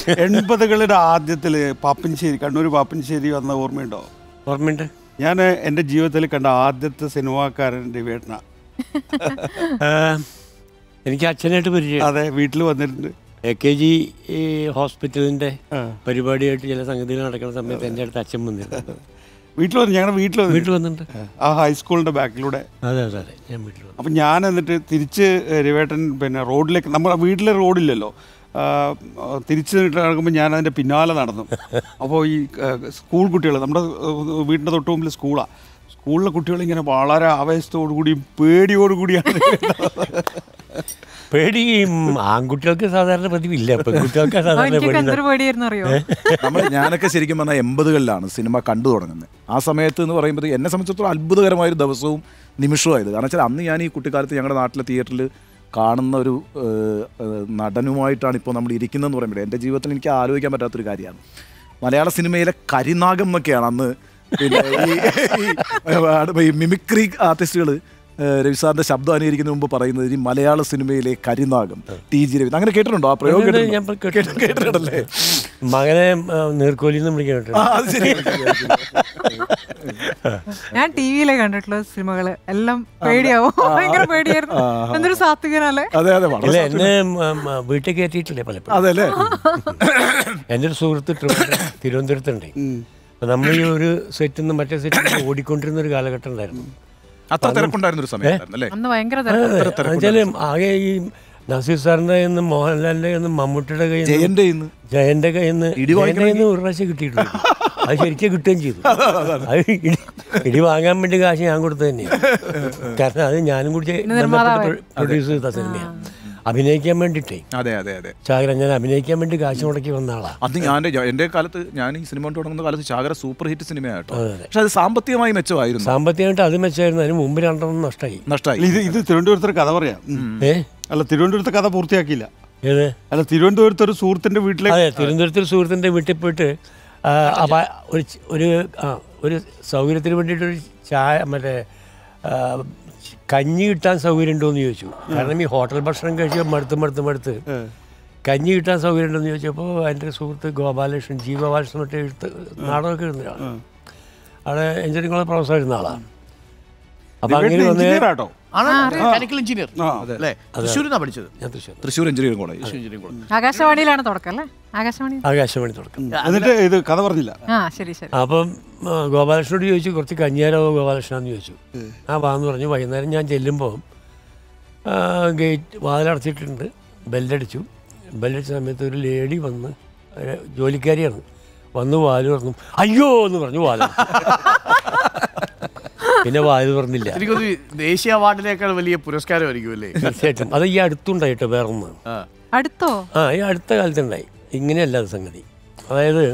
എൺപതുകളുടെ ആദ്യത്തിൽ പാപ്പൻശ്ശേരി കണ്ണൂർ പാപ്പൻശ്ശേരി വന്ന ഓർമ്മയുണ്ടോ ഓർമ്മയുണ്ട് ഞാൻ എൻ്റെ ജീവിതത്തിൽ കണ്ട ആദ്യത്തെ സിനിമാക്കാരൻ രവിയേട്ടന ആ, എനിക്ക് അച്ഛനായിട്ട് പരിചയം അതെ വീട്ടിൽ വന്നിട്ടുണ്ട് എ കെ ജി ഹോസ്പിറ്റലിൻ്റെ ആ. പരിപാടിയായിട്ട് ചില സംഗതികൾ നടക്കുന്ന സമയത്ത് എൻ്റെ അടുത്ത് അച്ഛൻ വന്നിരുന്നു വീട്ടിൽ വന്നു ഞങ്ങളുടെ വീട്ടിൽ വന്നിട്ടുണ്ട് വീട്ടിൽ വന്നിട്ടുണ്ട് ആ ഹൈസ്കൂളിൻ്റെ ബാക്കിലൂടെ അതെ അതെ അതെ ഞാൻ വീട്ടിൽ വന്നു അപ്പം ഞാൻ എന്നിട്ട് തിരിച്ച് രവേട്ടൻ പിന്നെ റോഡിലേക്ക് നമ്മുടെ വീട്ടിലെ റോഡില്ലല്ലോ ആ, തിരിച്ച് നടക്കുമ്പോൾ ഞാൻ അതിൻ്റെ പിന്നാലെ നടന്നു അപ്പോൾ ഈ ആ, സ്കൂൾ കുട്ടികൾ നമ്മുടെ ആ, വീടിൻ്റെ തൊട്ട് മുമ്പിൽ സ്കൂളാണ് സ്കൂളിലെ കുട്ടികൾ ഇങ്ങനെ വളരെ ആവേശത്തോടു കൂടിയും പേടിയോടു കൂടിയാണ് പേടി ഉം, ആൺകുട്ടികൾക്ക് സാധാരണ പതിവില്ല പെൺകുട്ടികൾക്ക് സാധാരണ എനിക്കൊക്കെ പേടി എന്തൊരു പേടിയായിരുന്നു അറിയോ നമ്മൾ ഞാനൊക്കെ ശരിക്കും പറഞ്ഞാൽ എൺപതുകളിലാണ് സിനിമ കണ്ടു തുടങ്ങുന്നത് ആ സമയത്ത് എന്ന് പറയുമ്പോൾ എന്നെ സംബന്ധിച്ചിടത്തോളം അത്ഭുതകരമായൊരു ദിവസവും നിമിഷമായത് കാരണം വെച്ചാൽ അന്ന് ഞാൻ ഈ കുട്ടിക്കാലത്ത് ഞങ്ങളുടെ നാട്ടിലെ തിയേറ്ററിൽ കാണുന്ന ഒരു ഏഹ്, ഏഹ്, നടനുമായിട്ടാണ് ഇപ്പോൾ നമ്മൾ ഇരിക്കുന്നതെന്ന് പറയുമ്പോൾ എൻ്റെ ജീവിതത്തിൽ എനിക്ക് ആലോചിക്കാൻ പറ്റാത്തൊരു കാര്യമാണ് മലയാള സിനിമയിലെ കരിനാഗം എന്നൊക്കെയാണ് അന്ന് പിന്നെ ഈ ഈ- ഈ മിമിക്രി ആർട്ടിസ്റ്റുകൾ രവിസാറിന്റെ ശബ്ദം അനുകരിക്കുന്ന മുമ്പ് പറയുന്നത് ഈ മലയാള സിനിമയിലെ കരിനാഗം ടി ജി രവി അങ്ങനെ കേട്ടിട്ടുണ്ടോ ആ പ്രയോഗം ഞാൻ കേട്ടിട്ടുണ്ടോ? കേട്ടിട്ടുണ്ട്. കേട്ടി- കേട്ടിട്ടുണ്ടല്ലേ മകനെ ആ, നീർക്കോലിന്ന് വിളിക്കാൻ ആ, അത് ശരി ഞാൻ ടി വിയിലെ കണ്ടിട്ടുള്ള സിനിമകള് എല്ലാം പേടിയാവും ഭയങ്കര പേടിയായിരുന്നു എന്തൊരു സാത്വികനല്ലേ അതെ അതെ ഇല്ല വളരെ എന്നെ മ- മ- വീട്ടിൽ കയറ്റിയിട്ടില്ലേ പലപ്പോഴും അതെ അല്ലേ എൻ്റെ ഒരു സുഹൃത്ത് ട്രിവാൻഡ്രം- തിരുവനന്തപുരത്തുണ്ട് അപ്പം നമ്മൾ ഈ ഒരു സെറ്റിൽ നിന്ന് മറ്റേ സെറ്റിൽ നിന്ന് ഓടിക്കൊണ്ടിരുന്ന ഒരു കാലഘട്ടം ഉണ്ടായിരുന്നു അത്ര തിരക്കുണ്ടായിരുന്ന ഒരു സമയമായിരുന്നു അല്ലേ അന്ന് ഭയങ്കര തിരക്ക്. എന്നുവെച്ചാൽ ആകെ ഈ നസീർ സാറിൻ്റെ കയ്യിൽ നിന്ന് മോഹൻലാലിൻ്റെ കയ്യിൽ നിന്ന് മമ്മൂട്ടിയുടെ കയ്യിൽ നിന്ന് ജയന്റെ ഇന്ന് ജയന്റെ കയ്യിൽ നിന്ന് ഇടി ജയന്റെ കയ്യിൽ നിന്ന് ഒരു പ്രാവശ്യം കിട്ടിയിട്ടുണ്ട് അത് ശരിക്കും കിട്ടുകയും ചെയ്തു അത് ഇടി ഇടി വാങ്ങാൻ വേണ്ടി കാശ് ഞാൻ കൊടുത്തത് തന്നെയാണ് കാരണം അത് ഞാനും കൂടി നിർമ്മാതാവ്. പ്രൊഡ്യൂസ് ചെയ്ത സിനിമയാണ് അഭിനയിക്കാൻ വേണ്ടിയിട്ടേ അതെ അതെ അതെ ചാകര ഞാൻ അഭിനയിക്കാൻ വേണ്ടി കാശ് മുടക്കി വന്ന ആളാണ് അത് ഞാൻ എൻ്റെ കാലത്ത് ഞാൻ ഈ സിനിമ കൊണ്ട് തുടങ്ങുന്ന കാലത്ത് ചാകര സൂപ്പർ ഹിറ്റ് സിനിമയാട്ടോ അതെ, അതെ. പക്ഷെ അത് സാമ്പത്തികമായി മെച്ചമായിരുന്നു സാമ്പത്തികമായിട്ട് അത് മെച്ചമായിരുന്നു അതിന് മുമ്പ് രണ്ടെണ്ണം നഷ്ടമായി നഷ്ടമായി ഇത് ഇത് തിരുവനന്തപുരത്തൊരു കഥ പറയാം ഉം. ഏ അല്ല തിരുവനന്തപുരത്തെ കഥ പൂർത്തിയാക്കിയില്ല ഏത് അല്ല തിരുവനന്തപുരത്ത് ഒരു സുഹൃത്തിന്റെ വീട്ടിലേക്ക് അതെ തിരുവനന്തപുരത്തിൽ സുഹൃത്തിൻ്റെ വീട്ടിൽ പോയിട്ട് ആ, അപ്പ ഒരു ച- ഒരു ആ ഒരു സൗകര്യത്തിന് വേണ്ടിയിട്ട് ഒരു ചായ മറ്റേ ആ, കഞ്ഞി കിട്ടാൻ സൗകര്യം ഉണ്ടോ എന്ന് ചോദിച്ചു കാരണം ഈ ഹോട്ടൽ ഭക്ഷണം കഴിച്ച് മടുത്ത് മടുത്ത് മടുത്ത് കഞ്ഞി കിട്ടാൻ സൗകര്യം ഉണ്ടോ എന്ന് ചോദിച്ചപ്പോൾ എൻ്റെ സുഹൃത്ത് ഗോപാലകൃഷ്ണൻ ജി ഗോപാലകൃഷ്ണൻ മറ്റേ എഴുത്ത് നാടകമൊക്കെ എഴുതുന്നതാണ് അവിടെ എഞ്ചിനീയറിംഗ് കോളേജ് പ്രൊഫസർ ഇരുന്ന ആളാണ് അപ്പം അങ്ങനെ വന്ന് എഞ്ചിനീയർ ആട്ടോ ആണ് മെക്കാനിക്കൽ എഞ്ചിനീയർ ആ. അല്ലേ തൃശ്ശൂരിന്നാ പഠിച്ചത് ഞാൻ Thrissur Thrissur engineering college engineering college ആകാശവാണിയിലാണ് തുടക്കം അല്ലേ ആകാശവാണി ആകാശവാണി തുടക്കം എന്നിട്ട് ഇത് കഥ പറഞ്ഞില്ല ആ ശരി ശരി അപ്പം ആ, ഗോപാലകൃഷ്ണനോട് ചോദിച്ചു കുറച്ച് കഞ്ഞിയാരാവോ ഗോപാലകൃഷ്ണൻ എന്ന് ചോദിച്ചു ആ വാന്ന് പറഞ്ഞു വൈകുന്നേരം ഞാൻ ചെല്ലുമ്പോൾ ഗേറ്റ് വാതിലടച്ചിട്ടുണ്ട് ബെല്ലടിച്ചു ബെല്ലടിച്ച സമയത്ത് ഒരു ലേഡി വന്ന് ഒരു ജോലിക്കാരിയാണ് വന്ന് വാതിൽ തുറന്നു അയ്യോ എന്ന് പറഞ്ഞു വാതിൽ പിന്നെ വാതിൽ തുറന്നില്ല എനിക്കൊരു ദേശീയ അവാർഡിനേക്കാൾ വലിയ പുരസ്കാരമായിരിക്കും അല്ലേ തീർച്ചയായിട്ടും അത് ഈ അടുത്തുണ്ടായിട്ടോ വേറൊന്ന് ആ. അടുത്തോ ആ ഈ അടുത്ത കാലത്തുണ്ടായി ഇങ്ങനെയല്ല അത് സംഗതി അതായത്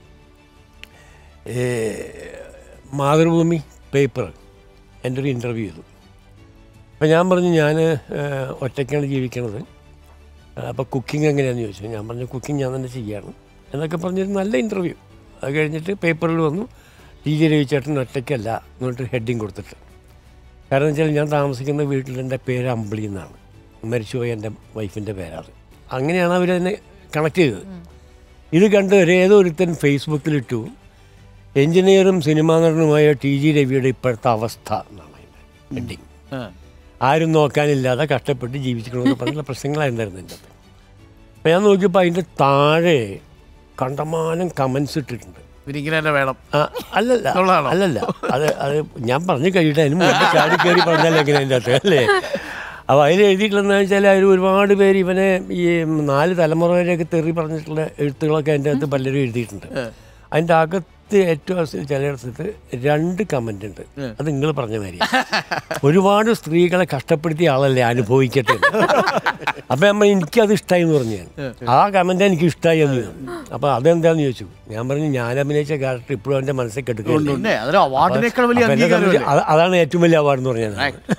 ഏ, മാതൃഭൂമി പേപ്പർ എൻ്റെ ഒരു ഇൻ്റർവ്യൂ ചെയ്തു അപ്പോൾ ഞാൻ പറഞ്ഞു ഞാൻ ഒറ്റയ്ക്കാണ് ജീവിക്കണത് അപ്പോൾ കുക്കിംഗ് എങ്ങനെയാണെന്ന് ചോദിച്ചു ഞാൻ പറഞ്ഞു കുക്കിംഗ് ഞാൻ തന്നെ ചെയ്യാണ് എന്നൊക്കെ പറഞ്ഞൊരു നല്ല ഇൻ്റർവ്യൂ അത് കഴിഞ്ഞിട്ട് പേപ്പറിൽ വന്നു ടി ജി രവിചേട്ടൻ ഒറ്റയ്ക്കല്ല എന്നിട്ട് ഹെഡിങ് കൊടുത്തിട്ട് കാരണം വെച്ചാൽ ഞാൻ താമസിക്കുന്ന വീട്ടിൽ എൻ്റെ പേര് അമ്പിളി എന്നാണ് മരിച്ചുപോയ എൻ്റെ വൈഫിൻ്റെ പേരാണ് അങ്ങനെയാണ് അവരെന്നെ കണക്ട് ചെയ്തത് ഇത് കണ്ട് ഒരു ഏതോ ഒരുത്തൻ ഫേസ്ബുക്കിലിട്ടു എഞ്ചിനീയറും സിനിമാ നടനുമായ ടി ജി രവിയുടെ ഇപ്പോഴത്തെ അവസ്ഥ എന്നാണ് അതിൻ്റെ ഹെഡിങ് ആ. ആരും നോക്കാനില്ലാതെ കഷ്ടപ്പെട്ട് ജീവിച്ചിക്കണമെന്ന് പറഞ്ഞുള്ള പ്രശ്നങ്ങളായിരുന്നു എൻ്റെ അത് അപ്പോൾ ഞാൻ നോക്കിയപ്പോൾ അതിൻ്റെ താഴെ കണ്ടമാനം കമൻസ് ഇട്ടിട്ടുണ്ട് ഇവരിങ്ങനെ തന്നെ വേണം ആ, അല്ലല്ല ഉള്ളതാണോ? അല്ലല്ല അത് അത് ഞാൻ പറഞ്ഞു കഴിയട്ടെ അതിന് മുമ്പ് ചാടി കയറി പറഞ്ഞാൽ എങ്ങനെ അതിൻ്റെ അകത്ത് അല്ലേ അപ്പോൾ അതിൽ എഴുതിയിട്ടുള്ളതെന്ന് വെച്ചാൽ അതിൽ ഒരുപാട് പേര് ഇവനെ ഈ നാല് തലമുറ വരെയൊക്കെ തെറി പറഞ്ഞിട്ടുള്ള എഴുത്തുകളൊക്കെ അതിൻ്റെ അകത്ത് പലരും എഴുതിയിട്ടുണ്ട് അതിൻ്റെ അകത്ത് ഏറ്റവും അവസാനം ചിലയിടത്ത് രണ്ട് കമൻ്റ് ഉണ്ട് അത് നിങ്ങൾ പറഞ്ഞ മാതിരി ഒരുപാട് സ്ത്രീകളെ കഷ്ടപ്പെടുത്തിയ ആളല്ലേ അനുഭവിക്കട്ടെ അപ്പം അമ്മ എനിക്കത് ഇഷ്ടമായി എന്ന് പറഞ്ഞു ഞാൻ ആ കമൻ്റ് എനിക്ക് ഇഷ്ടമായി എന്ന് പറഞ്ഞു അപ്പോൾ അതെന്താന്ന് ചോദിച്ചു ഞാൻ പറഞ്ഞു ഞാൻ അഭിനയിച്ച ക്യാരക്ടർ ഇപ്പോഴും എൻ്റെ മനസ്സിൽ കെടുക്കുന്നുണ്ട് പിന്നെ അതൊരു അവാർഡിനേക്കാൾ വലിയ അപ്പൊ എന്നെ അംഗീകാരമല്ലേ സംബന്ധിച്ച് അ- അതാണ് ഏറ്റവും വലിയ അവാർഡ് എന്ന് പറഞ്ഞത്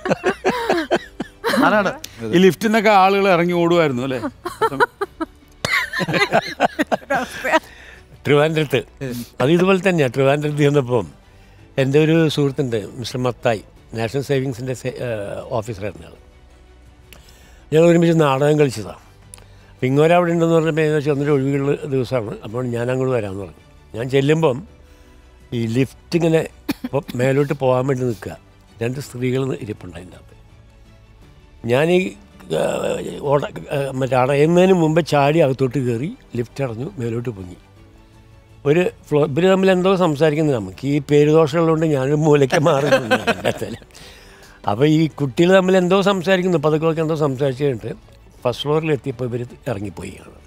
ആരാണ് ഈ ലിഫ്റ്റിന്നൊക്കെ ആളുകൾ ഇറങ്ങി ഓടുമായിരുന്നു അല്ലേ ട്രിവാൻഡ്രത്ത് അത് ഇതുപോലെ തന്നെയാണ് ട്രിവാൻഡ്രത്ത് ചെന്നപ്പം എൻ്റെ ഒരു സുഹൃത്തുണ്ട് മിസ്റ്റർ മത്തായി നാഷണൽ സേവിങ്സിൻ്റെ ഓഫീസറായിരുന്നു ആൾ ഞങ്ങൾ ഒരുമിച്ച് നാടകം കളിച്ചതാണ് പിങ്ങോര അവിടെ ഉണ്ടെന്ന് പറഞ്ഞപ്പോൾ ഏകദേശം ഒന്നര ഒഴിവുള്ള ദിവസമാണ് അപ്പോൾ ഞാൻ അങ്ങോട്ട് വരാമെന്ന് പറഞ്ഞു ഞാൻ ചെല്ലുമ്പം ഈ ലിഫ്റ്റ് ഇങ്ങനെ ഇപ്പം മേലോട്ട് പോകാൻ വേണ്ടി നിൽക്കുക രണ്ട് സ്ത്രീകൾ ഇരിപ്പുണ്ട് അതിൻ്റെ അകത്ത് ഞാൻ ഈ ആ, ഓട ആ, മറ്റേ അടയുന്നതിന് മുമ്പ് ചാടി അകത്തോട്ട് കയറി ലിഫ്റ്റ് അടഞ്ഞു മേലോട്ട് പൊങ്ങി ഒരു ഫ്ലോ ഇവർ തമ്മിൽ എന്തോ സംസാരിക്കുന്നത് നമുക്ക് ഈ പേരുദോഷമുള്ളതുകൊണ്ട് ഞാനൊരു മൂലയ്ക്ക് മാറി അപ്പോൾ ഈ കുട്ടികൾ തമ്മിൽ എന്തോ സംസാരിക്കുന്നു പതുക്കെ എന്തോ സംസാരിച്ച് കഴിഞ്ഞിട്ട് ഫസ്റ്റ് ഫ്ലോറിൽ എത്തിയപ്പോൾ ഇവർ ഇറങ്ങിപ്പോയി കാണുന്നത്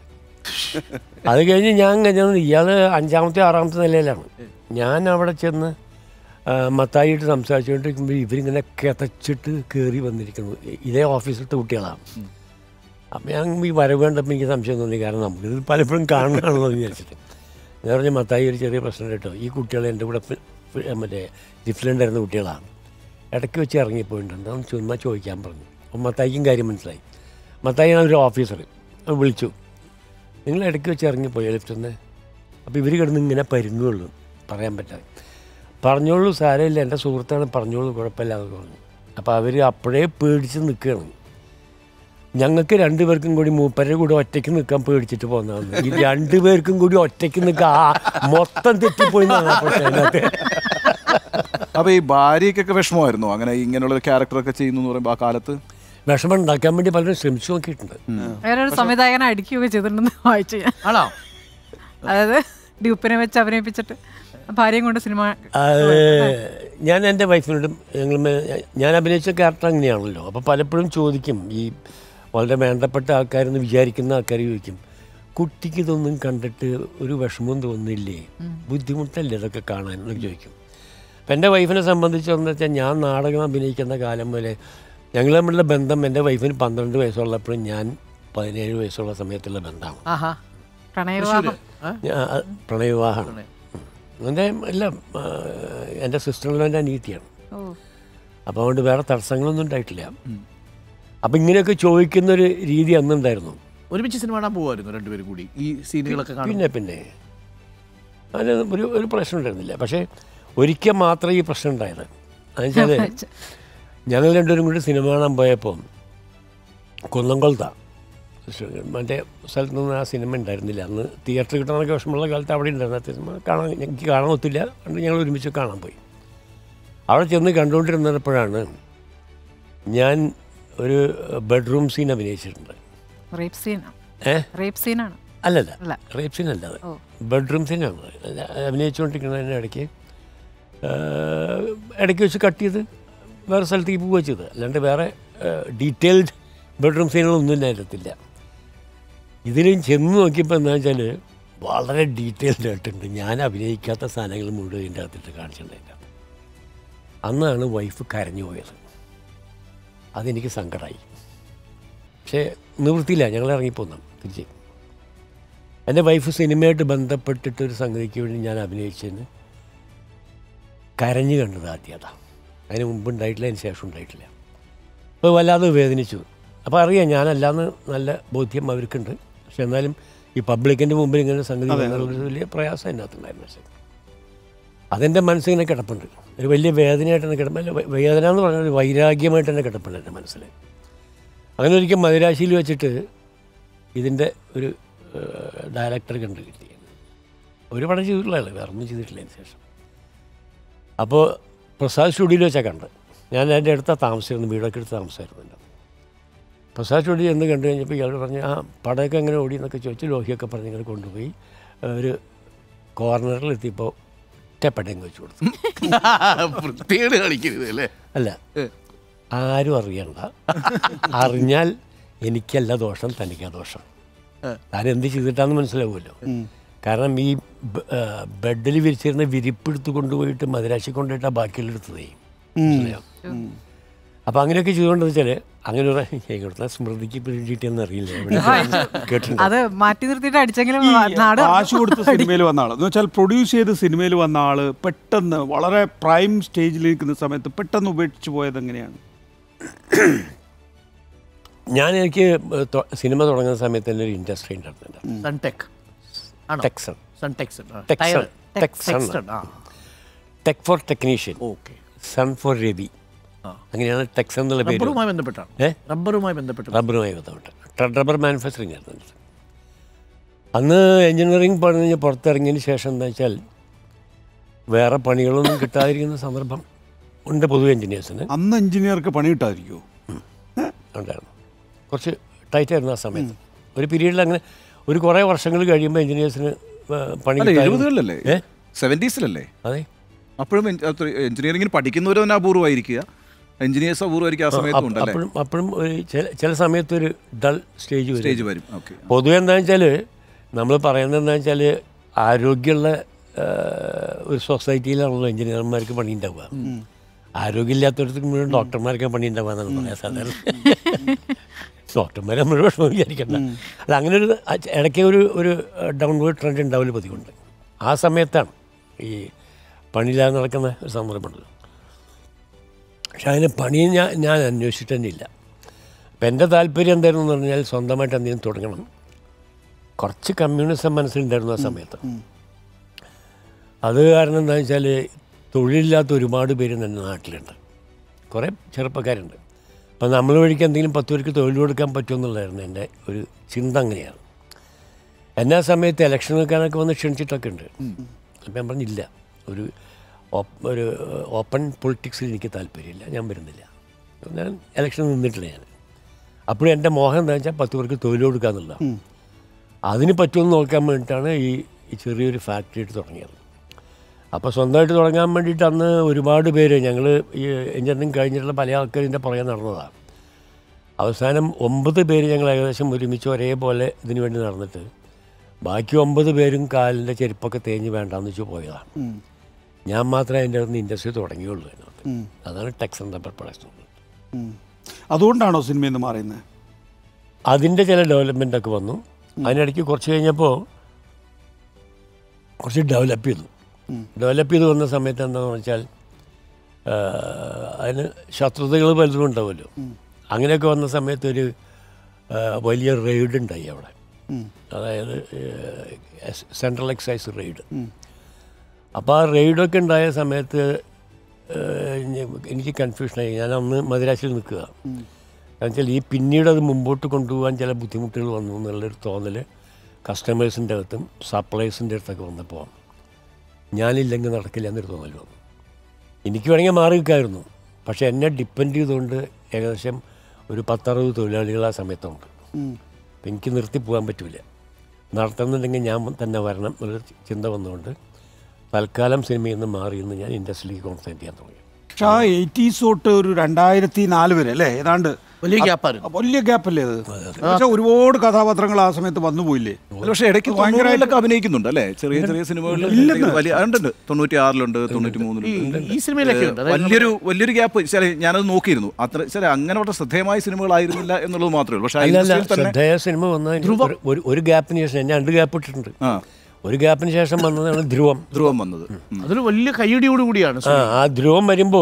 അത് കഴിഞ്ഞ് ഞാൻ കഴിഞ്ഞത് ഇയാൾ അഞ്ചാമത്തെ ആറാമത്തെ നിലയിലാണ് ഞാൻ അവിടെ ചെന്ന് ആ, മത്തായിട്ട് സംസാരിച്ചുകൊണ്ടിരിക്കുമ്പോൾ ഇവരിങ്ങനെ കിതച്ചിട്ട് കയറി വന്നിരിക്കുന്നു ഇതേ ഓഫീസിലത്തെ കുട്ടികളാണ് അപ്പം ഞാൻ ഈ വരവ് കണ്ടപ്പോൾ എനിക്ക് സംശയം തോന്നി കാരണം നമുക്കിത് പലപ്പോഴും കാണണമെന്ന് വിചാരിച്ചിട്ട് ഞാൻ പറഞ്ഞു മത്തായി ഒരു ചെറിയ പ്രശ്നം കേട്ടോ ഈ കുട്ടികൾ എൻ്റെ കൂടെ ഫി- ഫി- മറ്റേ ജിഫിലുണ്ടായിരുന്ന കുട്ടികളാണ് ഇടയ്ക്ക് വെച്ച് ഇറങ്ങിപ്പോയിട്ടുണ്ട് ഒന്ന് ചുമ്മാ ചോദിക്കാൻ പറഞ്ഞു അപ്പം മത്തായിക്കും കാര്യം മനസ്സിലായി മത്തായി ഞാൻ ഒരു ഓഫീസർ വിളിച്ചു നിങ്ങൾ ഇടയ്ക്ക് വെച്ച് ഇറങ്ങിപ്പോയി ലിഫ്റ്റിൽ നിന്ന് അപ്പോൾ ഇവർ കിടന്ന് ഇങ്ങനെ പരുങ്ങുള്ളൂ പറയാൻ പറ്റാതെ പറഞ്ഞോളൂ സാരമില്ല എൻ്റെ സുഹൃത്താണ് പറഞ്ഞോളൂ കുഴപ്പമില്ലാതെ പറഞ്ഞു അപ്പോൾ അവർ അപ്പോഴേ പേടിച്ച് നിൽക്കുകയാണ് ഞങ്ങൾക്ക് രണ്ടുപേർക്കും കൂടി മൂപ്പരുടെ കൂടെ ഒറ്റയ്ക്ക് നിൽക്കാൻ പേടിച്ചിട്ട് പോകുന്നതാണ് ഈ രണ്ടുപേർക്കും കൂടി ഒറ്റയ്ക്ക് നിൽക്കാൻ ആ മൊത്തം തെറ്റിപ്പോയി എന്നാണ് അപ്പോൾ അതിനകത്ത്. അപ്പൊ ഈ ഭാര്യയ്ക്കൊക്കെ വിഷമമായിരുന്നു അങ്ങനെ ഇങ്ങനെയുള്ള ക്യാരക്ടറൊക്കെ ചെയ്യുന്നു എന്ന് പറയുമ്പോൾ ആ കാലത്ത് വിഷമം ഉണ്ടാക്കാൻ വേണ്ടി പലരും ശ്രമിച്ചു നോക്കിയിട്ടുണ്ട് വേറൊരു സംവിധായകനെ അടിക്കുകയൊക്കെ ചെയ്തിട്ടുണ്ടെന്ന് വായിച്ചു ഞാൻ ആണോ അതായത് ഡ്യൂപ്പിനെ വെച്ച് അഭിനയിപ്പിച്ചിട്ട് ഭാര്യയും കൊണ്ട് സിനിമ അത് ഞാൻ എൻ്റെ വൈഫിനോടും ഞങ്ങൾ ഞാൻ അഭിനയിച്ച ക്യാരക്ടർ അങ്ങനെയാണല്ലോ അപ്പോൾ പലപ്പോഴും ചോദിക്കും ഈ വളരെ വേണ്ടപ്പെട്ട ആൾക്കാരെന്ന് വിചാരിക്കുന്ന ആൾക്കാർ ചോദിക്കും കുട്ടിക്ക് ഇതൊന്നും കണ്ടിട്ട് ഒരു വിഷമവും തോന്നില്ലേ ബുദ്ധിമുട്ടല്ലേ ഇതൊക്കെ കാണാൻ എന്നൊക്കെ ചോദിക്കും അപ്പം എൻ്റെ വൈഫിനെ സംബന്ധിച്ചെന്ന് വെച്ചാൽ ഞാൻ നാടകം അഭിനയിക്കുന്ന കാലം മുതലേ ഞങ്ങൾ തമ്മിലുള്ള ബന്ധം എൻ്റെ വൈഫിന് പന്ത്രണ്ട് വയസ്സുള്ളപ്പോഴും ഞാൻ പതിനേഴ് വയസ്സുള്ള സമയത്തുള്ള ബന്ധമാണ് ആഹാ പ്രണയവിവാഹം ഞാൻ പ്രണയവിവാഹമാണ് എൻ്റെ എല്ലാം ആ, എൻ്റെ സിസ്റ്ററിലും എൻ്റെ അനിയത്തിയാണ് ഓ അപ്പോൾ അതുകൊണ്ട് വേറെ തടസ്സങ്ങളൊന്നും ഉണ്ടായിട്ടില്ല അപ്പം ഇങ്ങനെയൊക്കെ ചോദിക്കുന്നൊരു രീതി അന്നുണ്ടായിരുന്നു ഒരുമിച്ച് സിനിമ കാണാൻ പോകുമായിരുന്നു രണ്ടുപേരും കൂടി ഈ സീനുകളൊക്കെ കാണും പിന്നെ പിന്നെ അതിന് ഒരു ഒരു പ്രശ്നം ഉണ്ടായിരുന്നില്ല പക്ഷേ ഒരിക്കൽ മാത്രമേ ഈ പ്രശ്നം ഉണ്ടായത് എന്നുവെച്ചാൽ ഞങ്ങൾ രണ്ടുപേരും കൂടി സിനിമ കാണാൻ പോയപ്പോൾ കുന്നംകുളത്താണ് മറ്റേ സ്ഥലത്ത് നിന്ന് ആ സിനിമ ഉണ്ടായിരുന്നില്ല അന്ന് തിയേറ്റർ കിട്ടാനൊക്കെ വിഷമമുള്ള കാലത്ത് അവിടെ ഉണ്ടായിരുന്ന ആ സിനിമ കാണാൻ എനിക്ക് കാണാൻ ഒത്തില്ല അതുകൊണ്ട് ഞങ്ങൾ ഒരുമിച്ച് കാണാൻ പോയി അവിടെ ചെന്ന് കണ്ടുകൊണ്ടിരുന്നപ്പോഴാണ് ഞാൻ ഒരു ബെഡ്റൂം സീൻ അഭിനയിച്ചിട്ടുണ്ട് റേപ്പ് സീൻ ഏ റേപ്പ് സീനാണ് അല്ലല്ല അല്ല. റേപ്പ് സീൻ അല്ല അത് ഓ. ബെഡ്റൂം സീനാണ് അഭിനയിച്ചുകൊണ്ടിരിക്കുന്നതിൻ്റെ ഇടയ്ക്ക് ആ, ഇടയ്ക്ക് വെച്ച് കട്ട് ചെയ്ത് വേറെ സ്ഥലത്തേക്ക് പോവുക ചെയ്ത് അല്ലാണ്ട് വേറെ ഡീറ്റെയിൽഡ് ബെഡ്റൂം സീനുകളൊന്നും ഇല്ലായിരുന്നില്ല ഇതിലും ചെന്ന് നോക്കിയപ്പോൾ എന്താ വെച്ചാൽ വളരെ ഡീറ്റെയിൽഡ് ആയിട്ടുണ്ട് ഞാൻ അഭിനയിക്കാത്ത സാധനങ്ങൾ മുഴുവൻ ഇതിൻ്റെ അകത്തിട്ട് കാണിച്ചിട്ടുണ്ടായില്ല അന്നാണ് വൈഫ് കരഞ്ഞു പോയത് അതെനിക്ക് സങ്കടമായി പക്ഷേ നിവൃത്തിയില്ല ഞങ്ങൾ ഇറങ്ങിപ്പോന്നു തിരിച്ച് എൻ്റെ വൈഫ് സിനിമയായിട്ട് ബന്ധപ്പെട്ടിട്ട് ഒരു സംഗതിക്ക് വേണ്ടി ഞാൻ അഭിനയിച്ചതിന് കരഞ്ഞു കണ്ടത് ആദ്യത അതിന് മുമ്പ് ഉണ്ടായിട്ടില്ല അതിന് ശേഷം ഉണ്ടായിട്ടില്ല അപ്പോൾ വല്ലാതെ വേദനിച്ചു അപ്പോൾ അറിയാം ഞാനല്ലാന്ന് നല്ല ബോധ്യം അവർക്കുണ്ട് പക്ഷെ എന്നാലും ഈ പബ്ലിക്കിൻ്റെ മുമ്പിൽ ഇങ്ങനെ സംഗതി വന്നതൊരു വലിയ പ്രയാസം അതിനകത്തുണ്ടായിരുന്നു പക്ഷേ അതെൻ്റെ മനസ്സിങ്ങനെ കിടപ്പുണ്ട് ഒരു വലിയ വേദനയായിട്ട് തന്നെ കിടപ്പ് അല്ല, വേ- വേദന എന്ന് പറഞ്ഞാൽ ഒരു വൈരാഗ്യമായിട്ട് തന്നെ കിടപ്പുണ്ട് എൻ്റെ മനസ്സിൽ അങ്ങനെ ഒരിക്കൽ മദിരാശിയിൽ വെച്ചിട്ട് ഇതിൻ്റെ ഒരു ഡയറക്ടർ കണ്ട് കിട്ടി ഒരു പടം ചെയ്തിട്ടുള്ളതല്ലേ വേറെ ഒന്നും ചെയ്തിട്ടില്ല അതിന് ശേഷം അപ്പോൾ പ്രസാദ് സ്റ്റുഡിയോയിൽ വെച്ചാൽ കണ്ട് ഞാൻ എൻ്റെ അടുത്ത താമസിച്ചിരുന്നു വീടൊക്കെ എടുത്ത് താമസമായിരുന്നു എൻ്റെ പ്രസാദ് സ്റ്റുഡിയോ എന്ന് കണ്ടു കഴിഞ്ഞപ്പോൾ ഇയാൾ പറഞ്ഞു ആ പടമൊക്കെ എങ്ങനെ ഓടി എന്നൊക്കെ ചോദിച്ചു ലോഹിയൊക്കെ പറഞ്ഞ് ഇങ്ങനെ കൊണ്ടുപോയി ഒരു കോർണറിൽ എത്തിയപ്പോൾ ഒറ്റപ്പടയും വെച്ച് കൊടുത്തു വൃത്തികേട് കളിക്കരുത് അല്ലേ അല്ല ആരും അറിയണ്ട അറിഞ്ഞാൽ എനിക്കല്ല ദോഷം തനിക്കാ ദോഷം താൻ എന്ത് ചെയ്തിട്ടാന്ന് മനസ്സിലാവുമല്ലോ കാരണം ഈ ബെഡിൽ വിരിച്ചിരുന്ന വിരിപ്പെടുത്ത് കൊണ്ടുപോയിട്ട് മദിരാശി കൊണ്ടുപോയിട്ടാ ബാക്കിയുള്ളെടുത്തതേ മനസ്സിലായോ അപ്പം അങ്ങനെയൊക്കെ ചെയ്തുകൊണ്ട് വെച്ചാൽ അങ്ങനെ ഒരു ഇവിടുത്തെ സ്മൃതിക്ക് പിടിയിട്ടെന്ന് അറിയില്ല ഇവിടെ കേട്ടിട്ടുണ്ട് അത് മാറ്റി നിർത്തിയിട്ട് അടിച്ചെങ്കിലും നാട് കാശ് കൊടുത്ത് സിനിമയിൽ വന്ന ആള് എന്ന് വെച്ചാൽ പ്രൊഡ്യൂസ് ചെയ്ത് സിനിമയിൽ വന്ന ആള് പെട്ടെന്ന് വളരെ പ്രൈം സ്റ്റേജിൽ നിൽക്കുന്ന സമയത്ത് പെട്ടെന്ന് ഉപേക്ഷിച്ച് പോയത് എങ്ങനെയാണ് ഞാൻ എനിക്ക് തൊ- സിനിമ തുടങ്ങുന്ന സമയത്ത് തന്നെ ഒരു ഇൻഡസ്ട്രി ഉണ്ടായിരുന്നുണ്ട് സൺടെക് ആണോ ടെക്സൺ സൺടെക്സൺ ടെക്സൺ ടയർ ടെക്സൺ ടെക്സൺ ആ tech for technician okay son for Ravi അങ്ങനെയാണ് ടെക്സ് എന്നുള്ള പേര് റബ്ബറുമായി ബന്ധപ്പെട്ടാണ് ഏ? റബ്ബറുമായി ബന്ധപ്പെട്ട് റബ്ബറുമായി ബന്ധപ്പെട്ട് ട്ര- റബ്ബർ മാനുഫാക്ചറിങ് ആയിരുന്നു എൻ്റെ. അന്ന് എൻജിനീയറിംഗ് പണിഞ്ഞ് പുറത്തിറങ്ങിയതിന് ശേഷം എന്താ വെച്ചാൽ വേറെ പണികളൊന്നും കിട്ടാതിരിക്കുന്ന സന്ദർഭം ഉണ്ട് പൊതുവെ എൻജിനീയേഴ്സിന് അന്ന് എഞ്ചിനീയർക്ക് പണി കിട്ടാതിരിക്കുമോ ഉണ്ടായിരുന്നു കുറച്ച് ടൈറ്റ് ആയിരുന്നു ആ സമയത്ത് ഒരു പീരീഡിൽ അങ്ങനെ ഒരു കുറേ വർഷങ്ങൾ കഴിയുമ്പോൾ എൻജിനീയേഴ്സിന് പണി അല്ല കിട്ടാതിരുന്നു. എഴുപതുകളിലല്ലേ ഏ? സെവൻറ്റീസിലല്ലേ അതെ അപ്പോഴും എഞ്ചിനീയറിംഗിന് പഠിക്കുന്നവർ തന്നെ അപൂർവമായിരിക്കുക എഞ്ചിനീയേഴ്സ് അപൂർവമായിരിക്കും ആ സമയത്തും അപ്പ- ഉണ്ടല്ലേ അപ്പോഴും അപ്പോഴും ഒരു ചില ചില സമയത്ത് ഒരു ഡൾ സ്റ്റേജ് വരും സ്റ്റേജ് വരും ഓക്കെ പൊതുവെ എന്താണെന്ന് വെച്ചാൽ നമ്മൾ പറയുന്നത് എന്താ വെച്ചാൽ ആരോഗ്യമുള്ള ആ, ഒരു സൊസൈറ്റിയിലാണല്ലോ എഞ്ചിനീയർമാർക്ക് പണി ഉണ്ടാവുക ആരോഗ്യമില്ലാത്തവർക്ക് മുഴുവൻ ഡോക്ടർമാർക്ക് പണി ഉണ്ടാവുക എന്നാണ് പറയാൻ സാധാരണ ഡോക്ടർമാരെ നമ്മൾ വിഷമം വിചാരിക്കണ്ട അല്ല അങ്ങനെ ഒരു അ- ഇടയ്ക്ക് ഒരു ഒരു ഡൗൺവേർഡ് ട്രെൻഡ് ഉണ്ടാവില്ല പതിവുണ്ട് ആ സമയത്താണ് ഈ പണിയില്ലാതെ നടക്കുന്ന ഒരു സന്ദർഭമുണ്ടല്ലോ പക്ഷെ അതിന് പണി ഞാൻ ഞാൻ അന്വേഷിച്ചിട്ട് തന്നെ ഇല്ല അപ്പം എൻ്റെ താല്പര്യം എന്തായിരുന്നു എന്ന് പറഞ്ഞാൽ സ്വന്തമായിട്ട് എന്തെങ്കിലും തുടങ്ങണം കുറച്ച് കമ്മ്യൂണിസം മനസ്സിലുണ്ടായിരുന്നു ആ സമയത്ത് അത് കാരണം എന്താണെന്ന് വെച്ചാൽ തൊഴിലില്ലാത്ത ഒരുപാട് പേര് എൻ്റെ നാട്ടിലുണ്ട് കുറേ ചെറുപ്പക്കാരുണ്ട് അപ്പം നമ്മൾ വഴിക്ക് എന്തെങ്കിലും പത്ത് പേർക്ക് തൊഴിൽ കൊടുക്കാൻ പറ്റുമെന്നുള്ളതായിരുന്നു എൻ്റെ ഒരു ചിന്ത അങ്ങനെയാണ് എന്നെ ആ സമയത്ത് ഇലക്ഷൻ നിൽക്കാനൊക്കെ വന്ന് ക്ഷണിച്ചിട്ടൊക്കെ ഉണ്ട് അപ്പം ഞാൻ പറഞ്ഞില്ല ഒരു ഓപ്പ്- ഒരു ഓപ്പൺ പൊളിറ്റിക്സിൽ എനിക്ക് താല്പര്യമില്ല ഞാൻ വരുന്നില്ല ഞാൻ ഇലക്ഷൻ നിന്നിട്ടില്ല ഞാൻ അപ്പോഴും എൻ്റെ മോഹം എന്താ വെച്ചാൽ പത്ത് പേർക്ക് തൊഴിൽ കൊടുക്കുക എന്നുള്ളതാണ് അതിന് പറ്റുമെന്ന് നോക്കാൻ വേണ്ടിയിട്ടാണ് ഈ ഈ ചെറിയൊരു ഫാക്ടറി എടുത്ത് തുടങ്ങിയത് അപ്പോൾ സ്വന്തമായിട്ട് തുടങ്ങാൻ വേണ്ടിയിട്ട് അന്ന് ഒരുപാട് പേര് ഞങ്ങൾ ഈ എഞ്ചിനീയറിംഗ് കഴിഞ്ഞിട്ടുള്ള പല ആൾക്കാരും ഇതിൻ്റെ പുറകെ നടന്നതാണ് അവസാനം ഒമ്പത് പേര് ഞങ്ങൾ ഏകദേശം ഒരുമിച്ച് ഒരേപോലെ ഇതിനു വേണ്ടി നടന്നിട്ട് ബാക്കി ഒമ്പത് പേരും കാലിൻ്റെ ചെരുപ്പൊക്കെ തേഞ്ഞ് വേണ്ടാന്ന് വെച്ച് പോയതാണ് ഞാൻ മാത്രമേ അതിൻ്റെ അകത്ത് ഇൻഡസ്ട്രി തുടങ്ങിയുള്ളൂ അതിനകത്ത് അതാണ് ടെക്സ് ആൻഡ് റബ്ബർ പ്രൊഡക്ഷൻ ഉം. അതുകൊണ്ടാണോ സിനിമയിൽ നിന്ന് മാറിയുന്നത് അതിൻ്റെ ചില ഡെവലപ്മെൻ്റ് ഒക്കെ വന്നു അതിനിടയ്ക്ക് കുറച്ച് കഴിഞ്ഞപ്പോൾ കുറച്ച് ഡെവലപ്പ് ചെയ്തു ഡെവലപ്പ് ചെയ്ത് വന്ന സമയത്ത് എന്താണെന്ന് വെച്ചാൽ ആ, അതിന് ശത്രുതകൾ പലതും ഉണ്ടാവുമല്ലോ അങ്ങനെയൊക്കെ വന്ന സമയത്ത് ഒരു ആ, വലിയ റെയ്ഡ് ഉണ്ടായി അവിടെ അതായത് സെൻട്രൽ എക്സൈസ് റെയ്ഡ് അപ്പോൾ ആ റെയ്ഡൊക്കെ ഉണ്ടായ സമയത്ത് ഏഹ്, ഞ- എനിക്ക് കൺഫ്യൂഷനായി ഞാൻ അന്ന് മദിരാശിയിൽ നിൽക്കുക കാരണം വെച്ചാൽ ഈ പിന്നീട് അത് മുമ്പോട്ട് കൊണ്ടുപോകാൻ ചില ബുദ്ധിമുട്ടുകൾ വന്നു എന്നുള്ളൊരു തോന്നൽ കസ്റ്റമേഴ്സിൻ്റെ അകത്തും സപ്ലൈസിൻ്റെ അടുത്തൊക്കെ വന്നപ്പോൾ ഞാനില്ലെങ്കിൽ നടക്കില്ല എന്നൊരു തോന്നൽ വന്നു എനിക്ക് വേണമെങ്കിൽ മാറി നിൽക്കായിരുന്നു പക്ഷേ എന്നെ ഡിപ്പെൻഡ് ചെയ്തുകൊണ്ട് ഏകദേശം ഒരു പത്തറുപത് തൊഴിലാളികൾ ആ സമയത്തുണ്ട് അപ്പം എനിക്ക് നിർത്തി പോകാൻ പറ്റില്ല നടത്തുന്നുണ്ടെങ്കിൽ ഞാൻ തന്നെ വരണം എന്നൊരു ചിന്ത വന്നുകൊണ്ട് തൽക്കാലം സിനിമയിൽ നിന്ന് മാറി എന്ന് ഞാൻ ഇൻഡസ്ട്രിയിലേക്ക് കോൺസെൻട്രേറ്റ് ചെയ്യാൻ തുടങ്ങി പക്ഷെ ആ എയ്റ്റീസ് തൊട്ട് ഒരു രണ്ടായിരത്തി നാല് വരെ അല്ലേ ഏതാണ്ട് വലിയ ഗ്യാപ്പായിരുന്നു ആ, വലിയ ഗ്യാപ്പല്ലേ അത് പക്ഷെ ഒരുപാട് കഥാപാത്രങ്ങൾ ആ സമയത്ത് വന്നു പോയില്ലേ പക്ഷേ ഇടയ്ക്ക് ഭയങ്കരമായിട്ടൊക്കെ അഭിനയിക്കുന്നുണ്ട് അല്ലേ ചെറിയ ചെറിയ സിനിമകളിൽ വലിയ ഉണ്ട് തൊണ്ണൂറ്റി ആറിലുണ്ട് തൊണ്ണൂറ്റി ഈ മൂന്നിലുണ്ട് ഈ സിനിമയിലൊക്കെ ഉണ്ട് അതായത് വലിയൊരു വലിയൊരു ഗ്യാപ്പ് ചില ഞാനത് നോക്കിയിരുന്നു അത്ര ചില അങ്ങനെ വളരെ ശ്രദ്ധേയമായ സിനിമകളായിരുന്നില്ല എന്നുള്ളത് മാത്രമേ ഉള്ളൂ പക്ഷേ ആ അല്ലല്ല ഇൻഡസ്ട്രിയിൽ തന്നെ ശ്രദ്ധേയ സിനിമ വന്നതിന് ഒരു- ഒരു ഒരു ഗ്യാപ്പിന് ശേഷം ഞാൻ രണ്ട് ഗ്യാപ്പ് ഇട്ടിട്ടുണ്ട് ആ ഒരു ഗ്യാപ്പിന് ശേഷം വന്നതാണ് ധ്രുവം ധ്രുവം വന്നത് ഉം. അതൊരു വലിയ കയ്യടിയോട് കൂടിയാണ് ആ ആ ധ്രുവം വരുമ്പോൾ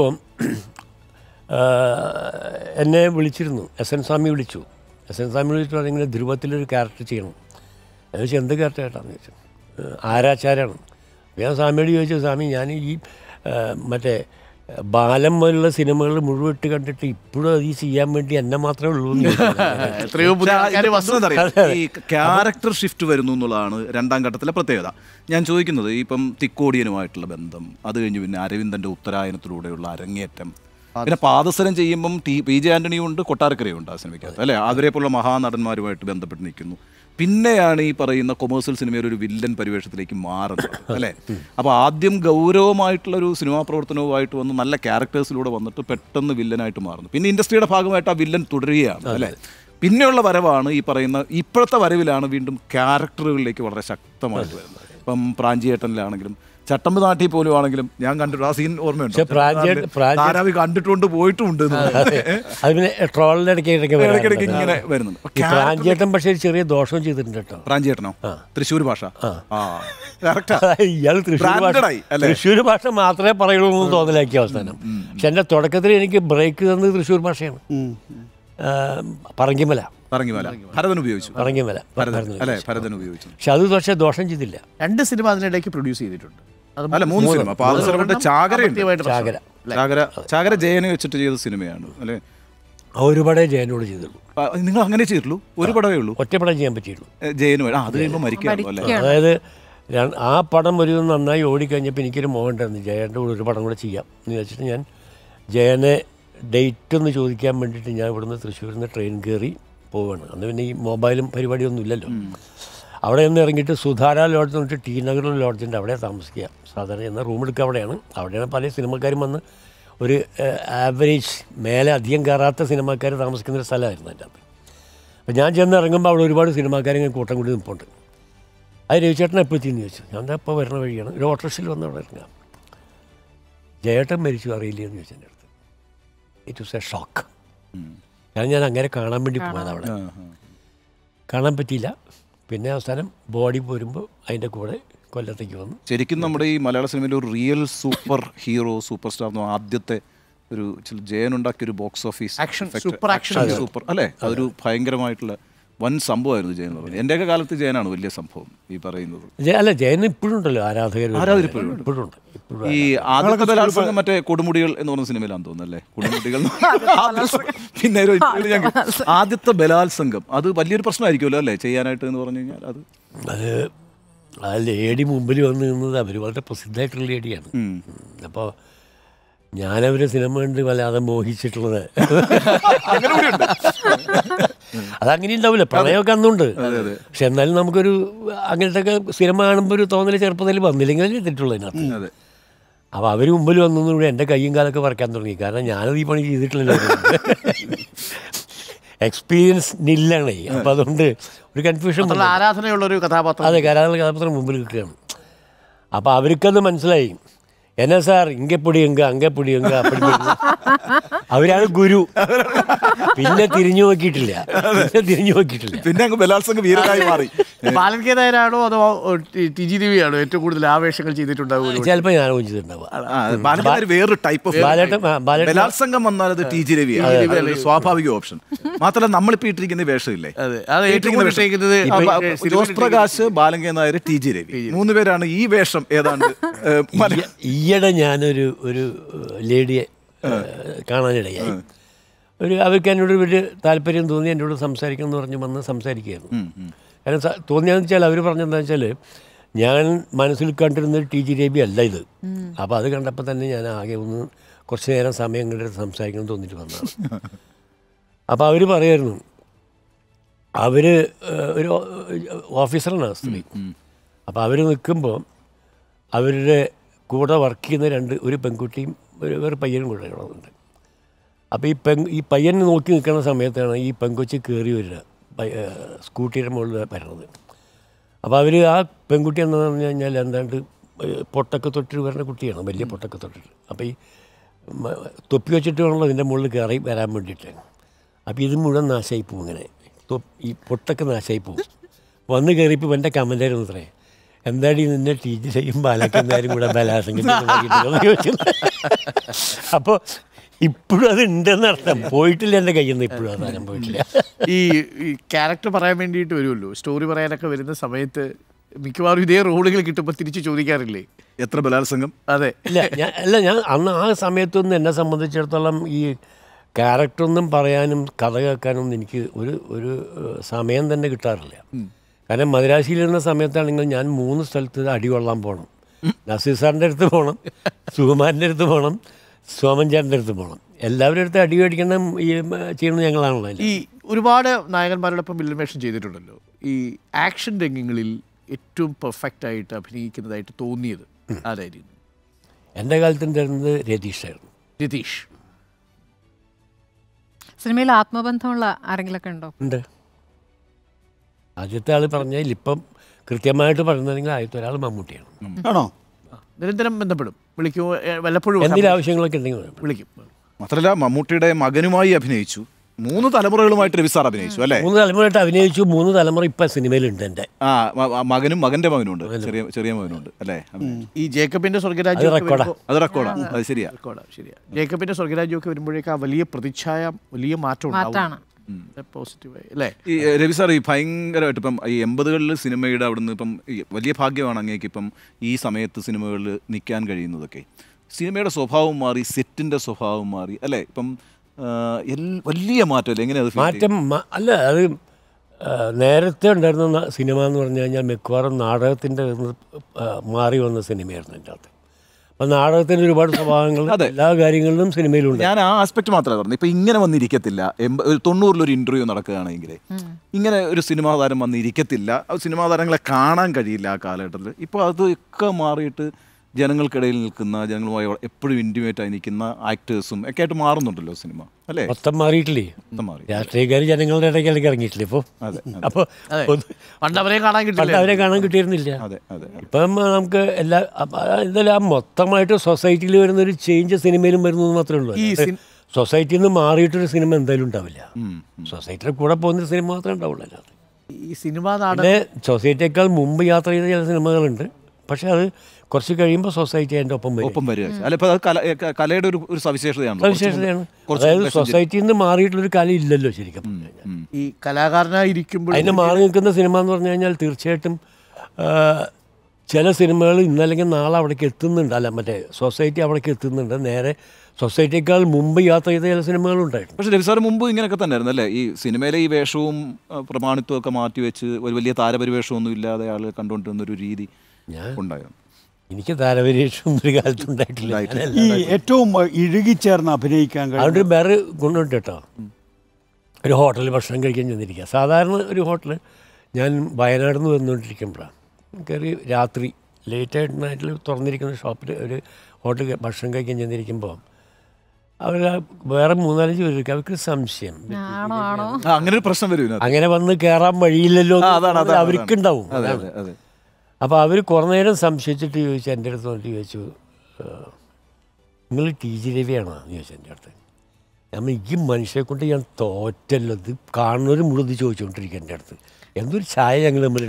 എന്നെ വിളിച്ചിരുന്നു എസ് എൻ സ്വാമി വിളിച്ചു എസ് എൻ സ്വാമി വിളിച്ചിട്ട് പറഞ്ഞു ഇങ്ങനെ ധ്രുവത്തിലൊരു ക്യാരക്ടർ ചെയ്യണം ഞാൻ ചോദിച്ചു എന്ത് ക്യാരക്ടർ ഏട്ടാന്ന് ചോദിച്ചു "ഏഹ്, ആരാച്ചാരാണ് അപ്പോൾ ഞാൻ സ്വാമിയോട് ചോദിച്ചു സ്വാമി ഞാൻ ഈ ഏഹ്, മറ്റേ ഏഹ്, ബാലം പോലുള്ള സിനിമകൾ മുഴുവൻ ഇട്ട് കണ്ടിട്ട് ഇപ്പോഴും അത് ഈ ചെയ്യാൻ വേണ്ടി എന്നെ മാത്രമേ ഉള്ളൂ എന്ന് ചോദിച്ചു. എത്രയോ പുതിയ പക്ഷേ ആൾക്കാര് ഇതിന്റെ വന്നു പ്രശ്നം എന്താ അറിയോ? ഈ ക്യാരക്ടർ ഷിഫ്റ്റ് വരുന്നു എന്നുള്ളതാണ് രണ്ടാം ഘട്ടത്തിലെ പ്രത്യേകത ഞാൻ ചോദിക്കുന്നത് ഇപ്പം തിക്കോടിയനുമായിട്ടുള്ള ബന്ധം അത് കഴിഞ്ഞ് പിന്നെ അരവിന്ദന്റെ ഉത്തരായനത്തിലൂടെയുള്ള അരങ്ങേറ്റം പിന്നെ പാദസരം ചെയ്യുമ്പം ടി പി ജെ ആന്റണിയും ഉണ്ട് കൊട്ടാരക്കരയും ഉണ്ട് ആ സിനിമയ്ക്കകത്ത് അല്ലേ അവരെ പോലുള്ള മഹാനടന്മാരുമായിട്ട് ബന്ധപ്പെട്ട് നിൽക്കുന്നു പിന്നെയാണ് ഈ പറയുന്ന കൊമേഴ്സ്യൽ സിനിമയിൽ ഒരു വില്ലൻ പരിവേഷത്തിലേക്ക് മാറുന്നത് അല്ലേ അപ്പോൾ ആദ്യം ഗൗരവമായിട്ടുള്ള ഒരു സിനിമാ പ്രവർത്തനവുമായിട്ട് വന്ന് നല്ല ക്യാരക്ടേഴ്സിലൂടെ വന്നിട്ട് പെട്ടെന്ന് വില്ലനായിട്ട് മാറുന്നു പിന്നെ ഇൻഡസ്ട്രിയുടെ ഭാഗമായിട്ട് ആ വില്ലൻ തുടരുകയാണ് അല്ലേ പിന്നെയുള്ള വരവാണ് ഈ പറയുന്ന ഇപ്പോഴത്തെ വരവിലാണ് വീണ്ടും ക്യാരക്ടറുകളിലേക്ക് വളരെ ശക്തമായിട്ട് വരുന്നത് ഇപ്പം പ്രാഞ്ചിയേട്ടനിലാണെങ്കിലും ചട്ടമ്പ് നാട്ടിൽ പോലും ആണെങ്കിലും ഞാൻ കണ്ടിട്ടുണ്ട് ആ സീൻ ഓർമ്മയുണ്ട് പക്ഷേ പ്രാഞ്ചിയേട്ടൻ- പ്രാഞ്ചിയേട്ടൻ- ധാരാവി കണ്ടിട്ടുണ്ട് പോയിട്ടുമുണ്ട് എന്ന് അതെ. അത് പിന്നെ ട്രോളിൻ്റെ ഇടയ്ക്ക് ഇടയ്ക്ക് ഇടയ്ക്കിടയ്ക്ക് വരാറുണ്ട്. ഇങ്ങനെ വരുന്നുണ്ട് അപ്പൊ ഈ പ്രാഞ്ചേട്ടൻ പക്ഷേ ഒരു ചെറിയ ദോഷം ചെയ്തിട്ടുണ്ട് കേട്ടോ പ്രാഞ്ചിയേട്ടനോ തൃശ്ശൂർ ഭാഷ ആ കറക്റ്റാ ഇയാൾ തൃശ്ശൂർ ഭാഷ Branded ആയി, അല്ലേ? തൃശ്ശൂർ ഭാഷ മാത്രമേ പറയുള്ളൂ എന്ന് തോന്നലാക്കിയ അവസാനം പക്ഷെ എൻ്റെ തുടക്കത്തിൽ എനിക്ക് ബ്രേക്ക് തന്നത് തൃശ്ശൂർ ഭാഷയാണ് ആ, പറങ്കിമല പറങ്ങിമല ഭരതൻ ഉപയോഗിച്ചു പറങ്കിമല ഭരതൻ അല്ലെ ഭരതൻ ഉപയോഗിച്ചു പക്ഷെ അത് പക്ഷേ ദോഷം ചെയ്തില്ല രണ്ട് സിനിമ അതിനിടയ്ക്ക് പ്രൊഡ്യൂസ് ചെയ്തിട്ടുണ്ട് അത് അല്ല മൂന്ന് സിനിമ പാദസരവന്റെ ചാകരയുണ്ട് സാമ്പത്തികമായിട്ട് പ്രശ്നം. ചാകര ചാകര ചാകര ജയനെ വെച്ചിട്ട് ചെയ്ത സിനിമയാണ് അല്ലേ ആ ഒരു പടേ ജയനോട് ചെയ്തുള്ളൂ ആ, നിങ്ങൾ അങ്ങനെ ചെയ്തിട്ടുള്ളൂ ഒരു പടമേ ഉള്ളൂ ഒറ്റ പടം ചെയ്യാൻ പറ്റിയുള്ളൂ ഏ, ജയന് വേണം അത് കഴിയുമ്പോൾ മരിക്കാണല്ലോ അല്ലേ മരിക്കുകയാണ്. അതായത് ര- ആ പടം ഒരു നന്നായി ഓടിക്കഴിഞ്ഞപ്പോൾ എനിക്കൊരു മോഹം ഉണ്ടായിരുന്നു ജയൻ്റെ കൂടെ ഒരു പടം കൂടെ ചെയ്യാം എന്ന് വെച്ചിട്ട് ഞാൻ ജയനെ ഡേറ്റ് ഒന്ന് ചോദിക്കാൻ വേണ്ടിയിട്ട് ഞാൻ ഇവിടുന്ന് തൃശ്ശൂരിൽ നിന്ന് ട്രെയിൻ കയറി പോവുകയാണ് അന്ന് പിന്നെ ഈ മൊബൈലും പരിപാടിയൊന്നും ഇല്ലല്ലോ അവിടെ നിന്ന് ഇറങ്ങിയിട്ട് സുധാര ലോഡ്ജ് എന്ന് പറഞ്ഞിട്ട് ടി നഗർ ലോഡ്ജിൻ്റെ അവിടെ താമസിക്കുക സാധാരണ എന്ന റൂം എടുക്കുക അവിടെയാണ് അവിടെയാണ് പല സിനിമക്കാരും വന്ന് ഒരു ആവറേജ് മേലെ അധികം കയറാത്ത സിനിമക്കാർ താമസിക്കുന്ന ഒരു സ്ഥലമായിരുന്നു എൻ്റെ അകത്ത് അപ്പം ഞാൻ ചെന്ന് ഇറങ്ങുമ്പോൾ അവിടെ ഒരുപാട് സിനിമാക്കാരിങ്ങനെ കൂട്ടം കൂടി നിൽപ്പുണ്ട് അത് രവിചേട്ടൻ എപ്പോൾ എത്തിയെന്ന് ചോദിച്ചു ഞാൻ ദാ ഇപ്പോൾ വരുന്ന വഴിയാണ് ഒരു ഓട്ടോറിക്ഷയിൽ വന്ന് അവിടെ ഇറങ്ങാം ജയേട്ടൻ മരിച്ചു അറിയില്ല എന്ന് ചോദിച്ചു എൻ്റെ അടുത്ത് ഇറ്റ് വാസ് എ ഷോക്ക് കാരണം ഞാൻ അങ്ങനെ കാണാൻ വേണ്ടി പോയത് അവിടെ ആ, ആ. കാണാൻ പറ്റിയില്ല പിന്നെ അവസാനം ബോഡി പോരുമ്പോൾ അതിൻ്റെ കൂടെ കൊല്ലത്തേക്ക് വന്നു ശരിക്കും നമ്മുടെ ഈ മലയാള സിനിമയിലെ ഒരു real super hero super star എന്ന് പറഞ്ഞ ആദ്യത്തെ ഒരു ചില ജയൻ ഉണ്ടാക്കിയ ഒരു box office Action, super action super അല്ലേ അതൊരു ഭയങ്കരമായിട്ടുള്ള വൻ സംഭവമായിരുന്നു ജയൻ എന്ന് പറയുന്നത് എൻ്റെയൊക്കെ കാലത്ത് ജയനാണ് വലിയ സംഭവം ഈ പറയുന്നത് ജയ- അല്ല ജയൻ ഇപ്പോഴും ഉണ്ടല്ലോ ആരാധകർ ആരാധകർ ഇപ്പോഴും ഉണ്ട്. ഇപ്പോഴും ഉണ്ട് ഇപ്പോഴും ഈ ആദ്യത്തെ ബലാത്സംഗം മറ്റേ കൊടുമുടികൾ എന്ന് പറഞ്ഞ സിനിമയിലാന്ന് തോന്നുന്നു അല്ലേ കൊടുമുടികൾ പിന്നെ ഒരു interview ഞാൻ കേട്ടു. ആദ്യത്തെ ബലാത്സംഗം അത് വലിയൊരു പ്രശ്നമായിരിക്കുമല്ലോ അല്ലേ ചെയ്യാനായിട്ട് എന്ന് പറഞ്ഞു കഴിഞ്ഞാൽ അത് അത് ആ ലേഡി മുമ്പിൽ വന്ന് നിന്നത് അവർ വളരെ പ്രസിദ്ധമായിട്ടുള്ള ലേഡിയാണ് ഉം. അപ്പോൾ ഞാനവരെ സിനിമ കണ്ട് വല്ലാതെ മോഹിച്ചിട്ടുള്ളത് അതങ്ങനെ ഉണ്ടാവില്ല പ്രണയമൊക്കെ അന്നുണ്ട് പക്ഷെ എന്നാലും നമുക്കൊരു അങ്ങനത്തെ ഒക്കെ സിനിമ കാണുമ്പോൾ ഒരു തോന്നൽ ചെറുപ്പത്തിൽ വന്നില്ലെങ്കിൽ തെറ്റുള്ളൂ അതിനകത്ത് അതെ അപ്പോൾ അവർ മുമ്പിൽ വന്നതോടുകൂടി എൻ്റെ കയ്യും കാലൊക്കെ വറക്കാൻ തുടങ്ങി കാരണം ഞാനത് ഈ പണി ചെയ്തിട്ടില്ലല്ലോ എക്സ്പീരിയൻസ് നില്ലാണേ അപ്പോൾ അതുകൊണ്ട് ഒരു കൺഫ്യൂഷൻ മാത്രമല്ല ആരാധനയുള്ള ഒരു കഥാപാത്രം അതെ കരാറുള്ള കഥാപാത്രം മുമ്പിൽ നിൽക്കുകയാണ് അപ്പോൾ അവർക്കത് മനസ്സിലായി എന്നാ സാർ ഇங்கே പൊടിയുങ്ക അങ്ങേ പൊടിയുങ്ക അപ്പടി പൊടിയുങ്ക. അവരാണ് ഗുരു പിന്നെ തിരിഞ്ഞു നോക്കിയിട്ടില്ല പിന്നെ തിരിഞ്ഞു നോക്കിയിട്ടില്ല പിന്നെ അങ്ങ് ബലാത്സംഗ വീരനായി മാറി ബാലൻ കെ നായരാണോ അതോ ടി- ടി ജി രവിയാണോ ഏറ്റവും കൂടുതൽ ആവേശങ്ങൾ ചെയ്തിട്ടുണ്ടാവുക ചിലപ്പോൾ ഞാൻ ചെയ്തിട്ടുണ്ടാവുക ആ, ബാലചന്ദ്രൻ വേറൊരു ടൈപ്പ് ഓഫ് ബാലേട്ടൻ ആ, ബാലേട്ടൻ ബലാത്സംഗം വന്നാൽ അത് ടി ജി രവിയാണ് അതൊരു സ്വാഭാവിക ഓപ്ഷൻ മാത്രമല്ല നമ്മളിപ്പോ ഇട്ടിരിക്കുന്ന ഈ വേഷമില്ലേ അതെ അത് ഏറ്റവും ഇട്ടിരിക്കുന്ന കൂടുതൽ വേഷം. ഇട്ടേക്കുന്നത് ആ, ബ- ഈ സിനിമയിൽ ജോസ് പ്രകാശ് ബാലങ്കേ നായർ ടി ജി രവി മൂന്ന് പേരാണ് ഈ വേഷം ഏതാണ്ട് ഏ, മല- ഈ- ഈയിടെ ഞാനൊരു ഒരു ഏഹ്, ലേഡിയെ ഏഹ്, കാണാനിടയായി ഒരു അവർക്ക് എന്നോട് വലിയ താല്പര്യം തോന്നി എന്നോട് സംസാരിക്കണം എന്ന് പറഞ്ഞ് വന്ന് സംസാരിക്കുകയായിരുന്നു ഉം, ഉം. കാരണം സ- തോന്നിയെന്ന് വെച്ചാൽ അവർ പറഞ്ഞെന്താ വെച്ചാൽ ഞാൻ മനസ്സിൽ കണ്ടിരുന്ന ടി ജി രബി അല്ല ഇത് അപ്പോൾ അത് കണ്ടപ്പോൾ തന്നെ ഞാൻ ആകെ ഒന്ന് കുറച്ച് നേരം സമയം കണ്ടിട്ട് സംസാരിക്കണം എന്ന് തോന്നിയിട്ട് വന്നതാണ് അപ്പോൾ അവർ പറയായിരുന്നു അവർ ഒരു ഓഫീസറാണ് സ്ത്രീ അപ്പോൾ അവർ നിൽക്കുമ്പോൾ അവരുടെ കൂടെ വർക്ക് ചെയ്യുന്ന രണ്ട് ഒരു പെൺകുട്ടിയും ഒരു വേറെ പയ്യനും കൂടെ ഉണ്ട് അപ്പോൾ ഈ പെൺ ഈ പയ്യനെ നോക്കി നിൽക്കുന്ന സമയത്താണ് ഈ പെൺകൊച്ചി കയറി വരിക പയ്യ- ഏഹ് സ്കൂട്ടിയുടെ മുകളിൽ വരണത് അപ്പോൾ അവർ ആ പെൺകുട്ടി എന്ന് പറഞ്ഞു കഴിഞ്ഞാൽ എന്താണ്ട് ഏഹ് പൊട്ടൊക്കെ തൊട്ടിട്ട് വരുന്ന കുട്ടിയാണ് വലിയ പൊട്ടൊക്കെ തൊട്ടിട്ട് അപ്പോൾ ഈ മ- തൊപ്പി വെച്ചിട്ട് വേണമല്ലോ ഇതിൻ്റെ മുകളിൽ കയറി വരാൻ വേണ്ടിയിട്ട് അപ്പോൾ ഇത് മുഴുവൻ നാശമായി പോകും ഇങ്ങനെ തൊപ്പ് ഈ പൊട്ടൊക്കെ നാശമായി പോകും വന്ന് കയറിയപ്പോൾ എൻ്റെ കമൻ്റായിരുന്നു ഇത്രേ എന്താടി നിന്നെ ടീച്ചർ ചെയ്യും ബാലക്കെന്തായാലും കൂടെ ബലാസംഗം ചോദിച്ചു അപ്പോൾ ഇപ്പോഴും അത് ഉണ്ടെന്ന് അർത്ഥം പോയിട്ടില്ല എൻ്റെ കയ്യിൽ നിന്ന് ഇപ്പോഴും ആ സാധനം പോയിട്ടില്ല ഈ ഈ ക്യാരക്ടർ പറയാൻ വേണ്ടിയിട്ട് വരുമല്ലോ സ്റ്റോറി പറയാനൊക്കെ വരുന്ന സമയത്ത് മിക്കവാറും ഇതേ റോളുകൾ കിട്ടുമ്പോൾ തിരിച്ച് ചോദിക്കാറില്ലേ എത്ര ബലാത്സംഗം അതെ ഇല്ല ഞാൻ അല്ല ഞാൻ അന്ന് ആ സമയത്തൊന്നും എന്നെ സംബന്ധിച്ചിടത്തോളം ഈ ക്യാരക്ടറൊന്നും പറയാനും കഥ കേൾക്കാനൊന്നും എനിക്ക് ഒരു ഒരു ഏഹ്, സമയം തന്നെ കിട്ടാറില്ല കാരണം മദ്രാശിയിലിരുന്ന സമയത്താണെങ്കിൽ ഞാൻ മൂന്ന് സ്ഥലത്ത് അടി കൊള്ളാൻ പോകണം നസീർ സാറിൻ്റെ അടുത്ത് പോകണം സുകുമാരൻ്റെ അടുത്ത് പോകണം സോമൻ ചേട്ടൻ്റെ അടുത്ത് പോകണം എല്ലാവരുടെ അടുത്ത് അടി മേടിക്കണം ഈ ഉം, ചെയ്യുന്നത് ഞങ്ങളാണല്ലോ അതിൽ. ഈ ഒരുപാട് നായകന്മാരോടൊപ്പം വില്ലൻ വേഷം ചെയ്തിട്ടുണ്ടല്ലോ ഈ ആക്ഷൻ രംഗങ്ങളിൽ ഏറ്റവും പെർഫെക്റ്റ് ആയിട്ട് അഭിനയിക്കുന്നതായിട്ട് തോന്നിയത് ആരായിരുന്നു എൻ്റെ കാലത്തുണ്ടായിരുന്നത് രതീഷായിരുന്നു രതീഷ് സിനിമയിൽ ആത്മബന്ധമുള്ള ആരെങ്കിലൊക്കെ ഉണ്ടോ ഉണ്ട് ആദ്യത്തെ ആൾ പറഞ്ഞാൽ ഇപ്പം കൃത്യമായിട്ട് പറയുന്നതെങ്കിൽ ആദ്യത്തെ ഒരാൾ മമ്മൂട്ടിയാണ് ആണോ നിരന്തരം ബന്ധപ്പെടും വിളിക്കുമോ ഏ, വല്ലപ്പോഴും എന്തെങ്കിലും ആവശ്യങ്ങളൊക്കെ ഉണ്ടെങ്കിൽ പറയും. വിളിക്കും മാത്രമല്ല മമ്മൂട്ടിയുടെ മകനുമായി അഭിനയിച്ചു മൂന്ന് തലമുറകളുമായിട്ട് രവി സാർ അഭിനയിച്ചു അല്ലേ മൂന്ന് തലമുറയായിട്ട് അഭിനയിച്ചു മൂന്ന് തലമുറ ഇപ്പം സിനിമയിലുണ്ട് എൻ്റെ ആ മ- മ- മകനും മകന്റെ മകനും ഉണ്ട് ചെറിയ ചെറിയ മകനുണ്ട് അല്ലേ ഈ ജേക്കബിന്റെ അത് സ്വർഗരാജ്യം റെക്കോർഡാ. അത് റെക്കോർഡാണ് അത് ശരിയാ റെക്കോർഡാണ് ശരിയാ ജേക്കബിന്റെ സ്വർഗരാജ്യമൊക്കെ വരുമ്പോഴേക്കും ആ വലിയ പ്രതിച്ഛായ വലിയ മാറ്റം മാറ്റാണ്. പോസിറ്റീവായി അല്ലേ ഈ എ, രവി സാർ ഈ ഭയങ്കരമായിട്ട് ഇപ്പം ഈ എൺപതുകളിൽ സിനിമയുടെ അവിടുന്ന് ഇപ്പം ഈ വലിയ ഭാഗ്യമാണ് അങ്ങേക്ക് ഇപ്പം ഈ സമയത്ത് സിനിമകളിൽ നിൽക്കാൻ കഴിയുന്നതൊക്കെ സിനിമയുടെ സ്വഭാവം മാറി സെറ്റിൻ്റെ സ്വഭാവം മാറി അല്ലേ ഇപ്പം ആ, എൽ- വലിയ മാറ്റമല്ലേ എങ്ങനെയാണ് അത് feel മാറ്റം മ- അല്ല അത് ആ, നേരത്തെ ഉണ്ടായിരുന്ന ന- സിനിമ എന്ന് പറഞ്ഞു കഴിഞ്ഞാൽ മിക്കവാറും നാടകത്തിൻ്റെ മാറി വന്ന സിനിമയായിരുന്നു എൻ്റെ അകത്ത് അപ്പം നാടകത്തിൻ്റെ ഒരുപാട് സ്വഭാവങ്ങൾ അതെ. എല്ലാ കാര്യങ്ങളിലും സിനിമയിലുണ്ട് ഞാൻ ആ ആസ്പെക്ട് മാത്രമേ പറഞ്ഞത് ഇപ്പൊ ഇങ്ങനെ വന്നിരിക്കത്തില്ല എൺപ ഒരു തൊണ്ണൂറിലൊരു ഇന്റർവ്യൂ നടക്കുകയാണെങ്കിൽ ഇങ്ങനെ ഒരു സിനിമാ താരം വന്നിരിക്കത്തില്ല ആ സിനിമാ താരങ്ങളെ കാണാൻ കഴിയില്ല ആ കാലഘട്ടത്തിൽ ഇപ്പോൾ അതൊക്കെ മാറിയിട്ട് ജനങ്ങൾക്കിടയിൽ നിൽക്കുന്ന ജനങ്ങളുമായി എപ്പോഴും ഇൻറ്റിമേറ്റ് ആയി നിൽക്കുന്ന ആക്ടേഴ്സും ഒക്കെ ആയിട്ട് മാറുന്നുണ്ടല്ലോ സിനിമ അല്ലേ മൊത്തം മാറിയിട്ടില്ലേ മൊത്തം മാറി രാഷ്ട്രീയക്കാർ ജനങ്ങളുടെ ഇടയ്ക്കിടയ്ക്ക് ഇറങ്ങിയിട്ടില്ലേ ഇപ്പോൾ അതെ അതെ അപ്പോൾ അതെ പണ്ട് അവരെ കാണാൻ പണ്ട് കിട്ടില്ല അവരെ കാണാൻ കിട്ടിയിരുന്നില്ല അതെ അതെ ഇപ്പം നമുക്ക് എല്ലാ അപ്പ- എന്തായാലും ആ മൊത്തമായിട്ട് സൊസൈറ്റിയിൽ വരുന്ന ഒരു ചേഞ്ച് സിനിമയിലും വരുന്നു എന്ന് മാത്രമേ ഉള്ളൂ ഈ അല്ലാതെ സിൻ- സൊസൈറ്റിയിൽ നിന്ന് മാറിയിട്ടൊരു സിനിമ എന്തായാലും ഉണ്ടാവില്ല ഉം, ഉം. സൊസൈറ്റിയുടെ കൂടെ പോകുന്നൊരു സിനിമ മാത്രമേ ഉണ്ടാവുള്ളൂ അല്ലാതെ ഈ സിനിമാ നാടകം പിന്നെ സൊസൈറ്റിയേക്കാൾ മുമ്പ് യാത്ര ചെയ്ത ചില സിനിമകളുണ്ട് പക്ഷെ അത് കുറച്ച് കഴിയുമ്പോൾ സൊസൈറ്റി അതിൻ്റെ ഒപ്പം വരും ഒപ്പം വരിക അല്ല ഇപ്പൊ അത് കല ക- കലയുടെ ഒരു ഒരു സവിശേഷതയാണ് സവിശേഷതയാണ് കുറച്ച് അതായത് മുമ്പ് സൊസൈറ്റിയിൽ നിന്ന് മാറിയിട്ടുള്ളൊരു കല ഇല്ലല്ലോ ശരിക്കും പറഞ്ഞു കഴിഞ്ഞാൽ. ഉം. ഈ കലാകാരനായിരിക്കുമ്പോൾ അതിന് മാറി നിൽക്കുന്ന സിനിമ എന്ന് പറഞ്ഞു കഴിഞ്ഞാൽ തീർച്ചയായിട്ടും ആ, ചില സിനിമകൾ ഇന്നല്ലെങ്കിൽ നാളെ അവിടേക്ക് എത്തുന്നുണ്ട് അല്ല മറ്റേ സൊസൈറ്റി അവിടേക്ക് എത്തുന്നുണ്ട് നേരെ സൊസൈറ്റിയേക്കാൾ മുമ്പ് യാത്ര ചെയ്ത ചില സിനിമകളുണ്ടായിട്ടുണ്ട് പക്ഷെ രവി സാർ മുമ്പ് ഇങ്ങനെയൊക്കെ തന്നെയായിരുന്നു അല്ലേ ഈ സിനിമയിലെ ഈ വേഷവും ആ, പ്രമാണിത്വവും ഒക്കെ മാറ്റി വെച്ച് ഒരു വലിയ താരപരിവേഷമൊന്നും ഇല്ലാതെ ആൾ കണ്ടുകൊണ്ടിരുന്ന ഒരു രീതി ഞാൻ ഉണ്ടായിരുന്നു എനിക്ക് താരപരീക്ഷ ഒരു കാലത്തും ഉണ്ടായിട്ടില്ല ഞാനല്ല. ഈ ഏറ്റവും ഇഴുകിച്ചേർന്ന് അഭിനയിക്കാൻ കഴിയും അതുകൊണ്ട് വേറെ ഗുണമുണ്ട് കേട്ടോ ഒരു ഹോട്ടലിൽ ഭക്ഷണം കഴിക്കാൻ ചെന്നിരിക്കുക സാധാരണ ഒരു ഹോട്ടൽ ഞാൻ വയനാട് നിന്ന് വന്നുകൊണ്ടിരിക്കുമ്പോഴാണ് കയറി രാത്രി ലേറ്റ് ആയിട്ട് നൈറ്റിൽ തുറന്നിരിക്കുന്ന ഷോപ്പിൽ ഒരു ഹോട്ടലിൽ ഭക്ഷണം കഴിക്കാൻ ചെന്നിരിക്കുമ്പോൾ അവർ വേറെ മൂന്നാലഞ്ച് പേർക്ക് അവർക്ക് സംശയം ആണോ ആണോ ആ, അങ്ങനെ ഒരു പ്രശ്നം വരും ഇതിനകത്ത്. അങ്ങനെ വന്ന് കയറാൻ വഴിയില്ലല്ലോ ആ, അതാണ്, അതാണ്, അവർക്കുണ്ടാവും അതെ അതാണ്. അതെ അതെ അപ്പോൾ അവർ കുറേ നേരം സംശയിച്ചിട്ട് ചോദിച്ചു എൻ്റെ അടുത്ത് വന്നിട്ട് ചോദിച്ചു നിങ്ങൾ ടി ജി രവിയാണോ എന്ന് ചോദിച്ചു എൻ്റെ അടുത്ത് നമ്മൾ ഈ മനുഷ്യരെ കൊണ്ട് ഞാൻ തോറ്റല്ലോ ഇത് കാണുന്നവർ മുഴുവൻ ഇത് ചോദിച്ചുകൊണ്ടിരിക്കുക എൻ്റെ അടുത്ത് എന്തൊരു ചായ ഞങ്ങൾ തമ്മിൽ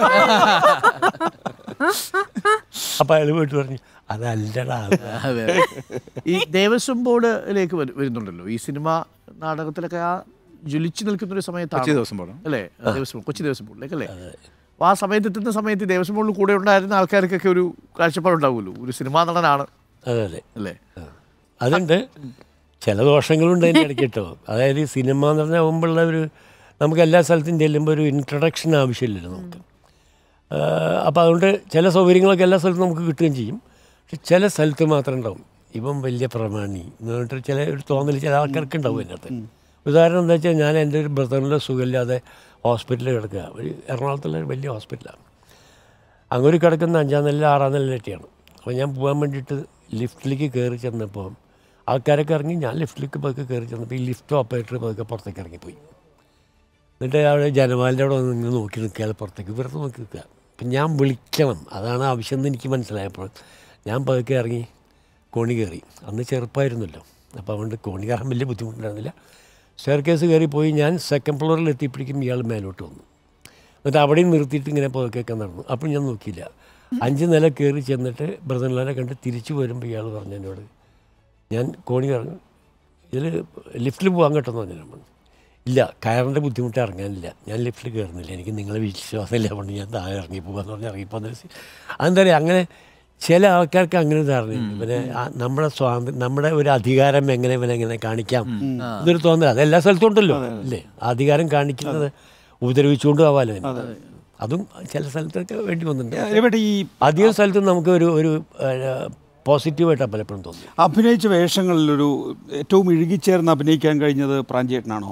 അപ്പോൾ അയാൾ പോയിട്ട് പറഞ്ഞു അതല്ലടാ അത്." അതെ ഈ ദേവസ്വം ബോർഡിലേക്ക് വരു- വരുന്നുണ്ടല്ലോ ഈ സിനിമ നാടകത്തിലൊക്കെ ആ ജ്വലിച്ചു നിൽക്കുന്ന ഒരു കൊച്ചി സമയത്താണ് ദിവസം പാടാം അല്ലേ ദേവസ്വം കൊച്ചി ദേവസ്വം ബോർഡിലേക്ക് അല്ലേ അപ്പോൾ ആ സമയത്ത് എത്തുന്ന സമയത്ത് ദേവസ്വം ബോർഡിൽ കൂടെ ഉണ്ടായിരുന്ന ആൾക്കാർക്കൊക്കെ ഒരു കാഴ്ചപ്പാടുണ്ടാവുമല്ലോ ഒരു സിനിമാ നടനാണ് അതെ അതെ അല്ലേ അതുണ്ട് ചില ദോഷങ്ങളുണ്ട് അതിൻ്റെ ഇടയ്ക്ക് കേട്ടോ അതായത് ഈ സിനിമ എന്ന് പറഞ്ഞാൽ മുമ്പുള്ള ഒരു നമുക്ക് എല്ലാ സ്ഥലത്തും ചെല്ലുമ്പോൾ ഒരു ഇൻട്രഡക്ഷൻ ആവശ്യമില്ലല്ലോ നമുക്ക് അപ്പോൾ അതുകൊണ്ട് ചില സൗകര്യങ്ങളൊക്കെ എല്ലാ സ്ഥലത്തും നമുക്ക് കിട്ടുകയും ചെയ്യും പക്ഷെ ചില സ്ഥലത്ത് മാത്രം ഉണ്ടാവും ഇവൻ വലിയ പ്രമാണി എന്ന് പറഞ്ഞിട്ട് ചില ഒരു തോന്നൽ ചില ആൾക്കാർക്ക് ഉണ്ടാവും അതിനകത്ത് ഉദാഹരണം എന്താ വെച്ചാൽ ഞാൻ എൻ്റെ ഒരു ബ്രദറിൻ്റെ സുഖമില്ലാതെ ഹോസ്പിറ്റലിൽ കിടക്കുക ഒരു എറണാകുളത്തുള്ള ഒരു വലിയ ഹോസ്പിറ്റലാണ് അങ്ങോട്ട് കിടക്കുന്ന അഞ്ചാം നില ആറാം നിലയിലൊക്കെയാണ് അപ്പോൾ ഞാൻ പോകാൻ വേണ്ടിയിട്ട് ലിഫ്റ്റിലേക്ക് കയറി ചെന്നപ്പോൾ ആൾക്കാരൊക്കെ ഇറങ്ങി ഞാൻ ലിഫ്റ്റിലേക്ക് പതുക്കെ കയറി ചെന്നപ്പോൾ ഈ ലിഫ്റ്റ് ഓപ്പറേറ്റർ പതുക്കെ പുറത്തേക്ക് ഇറങ്ങിപ്പോയി എന്നിട്ട് അവിടെ ജനവാലിൻ്റെ അവിടെ വന്ന് ഇങ്ങനെ നോക്കി നിൽക്കുക പുറത്തേക്ക് വെറുതെ നോക്കി നിൽക്കുക അപ്പം ഞാൻ വിളിക്കണം അതാണ് ആവശ്യം എന്ന് എനിക്ക് മനസ്സിലായപ്പോൾ ഞാൻ പതുക്കെ ഇറങ്ങി കോണി കയറി അന്ന് ചെറുപ്പമായിരുന്നല്ലോ അപ്പോൾ അതുകൊണ്ട് കോണി കയറാൻ വലിയ ബുദ്ധിമുട്ടുണ്ടായിരുന്നില്ല സ്റ്റെയർ കേസ് കയറി പോയി ഞാൻ സെക്കൻഡ് ഫ്ലോറിൽ എത്തിയപ്പോഴേക്കും ഇയാൾ മേലോട്ട് വന്നു എന്നിട്ട് അവിടെയും നിർത്തിയിട്ട് ഇങ്ങനെ പുതക്കൊക്കെ നടന്നു അപ്പോൾ ഞാൻ നോക്കിയില്ല അഞ്ച് നില കയറി ചെന്നിട്ട് ബ്രദറിനെ കണ്ട് തിരിച്ചു വരുമ്പോൾ ഇയാൾ പറഞ്ഞു എന്നോട് ഞാൻ കോണി ഇറങ്ങി ഇതിൽ ലിഫ്റ്റിൽ പോകാൻ കേട്ടെന്ന് പറഞ്ഞു ഞാൻ പറഞ്ഞു ഇല്ല കയറിൻ്റെ ബുദ്ധിമുട്ട് ഇറങ്ങാനില്ല ഞാൻ ലിഫ്റ്റിൽ കയറുന്നില്ല എനിക്ക് നിങ്ങളെ വിശ്വാസമില്ല കൊണ്ട് ഞാൻ താഴെ ഇറങ്ങി പോകാന്ന് പറഞ്ഞ് ഇറങ്ങിപ്പോന്നൊരു സി- അതെന്താ പറയുക അങ്ങനെ ചില ആൾക്കാർക്ക് അങ്ങനെ ധാരണയുണ്ട് പിന്നെ ആ നമ്മുടെ സ്വാതന്ത്ര്യം നമ്മുടെ ഒരു അധികാരം എങ്ങനെ ഇവനെ എങ്ങനെ കാണിക്കാം ഇതൊരു തോന്നൽ അത് എല്ലാ സ്ഥലത്തും ഉണ്ടല്ലോ അല്ലേ ആ അധികാരം കാണിക്കുന്നത് ഉപദ്രവിച്ചുകൊണ്ടും ആവാലോ അതിന്. അതും ചില സ്ഥലത്തൊക്കെ വേണ്ടി വന്നിട്ടുണ്ട് ഇവിടെ ഈ അധികം സ്ഥലത്തും നമുക്ക് ഒരു ഒരു പോസിറ്റീവായിട്ടാണ് പലപ്പോഴും തോന്നുന്നത് അഭിനയിച്ച വേഷങ്ങളിലൊരു ഏറ്റവും ഇഴുകിച്ചേർന്ന് അഭിനയിക്കാൻ കഴിഞ്ഞത് പ്രാഞ്ചേട്ടനാണോ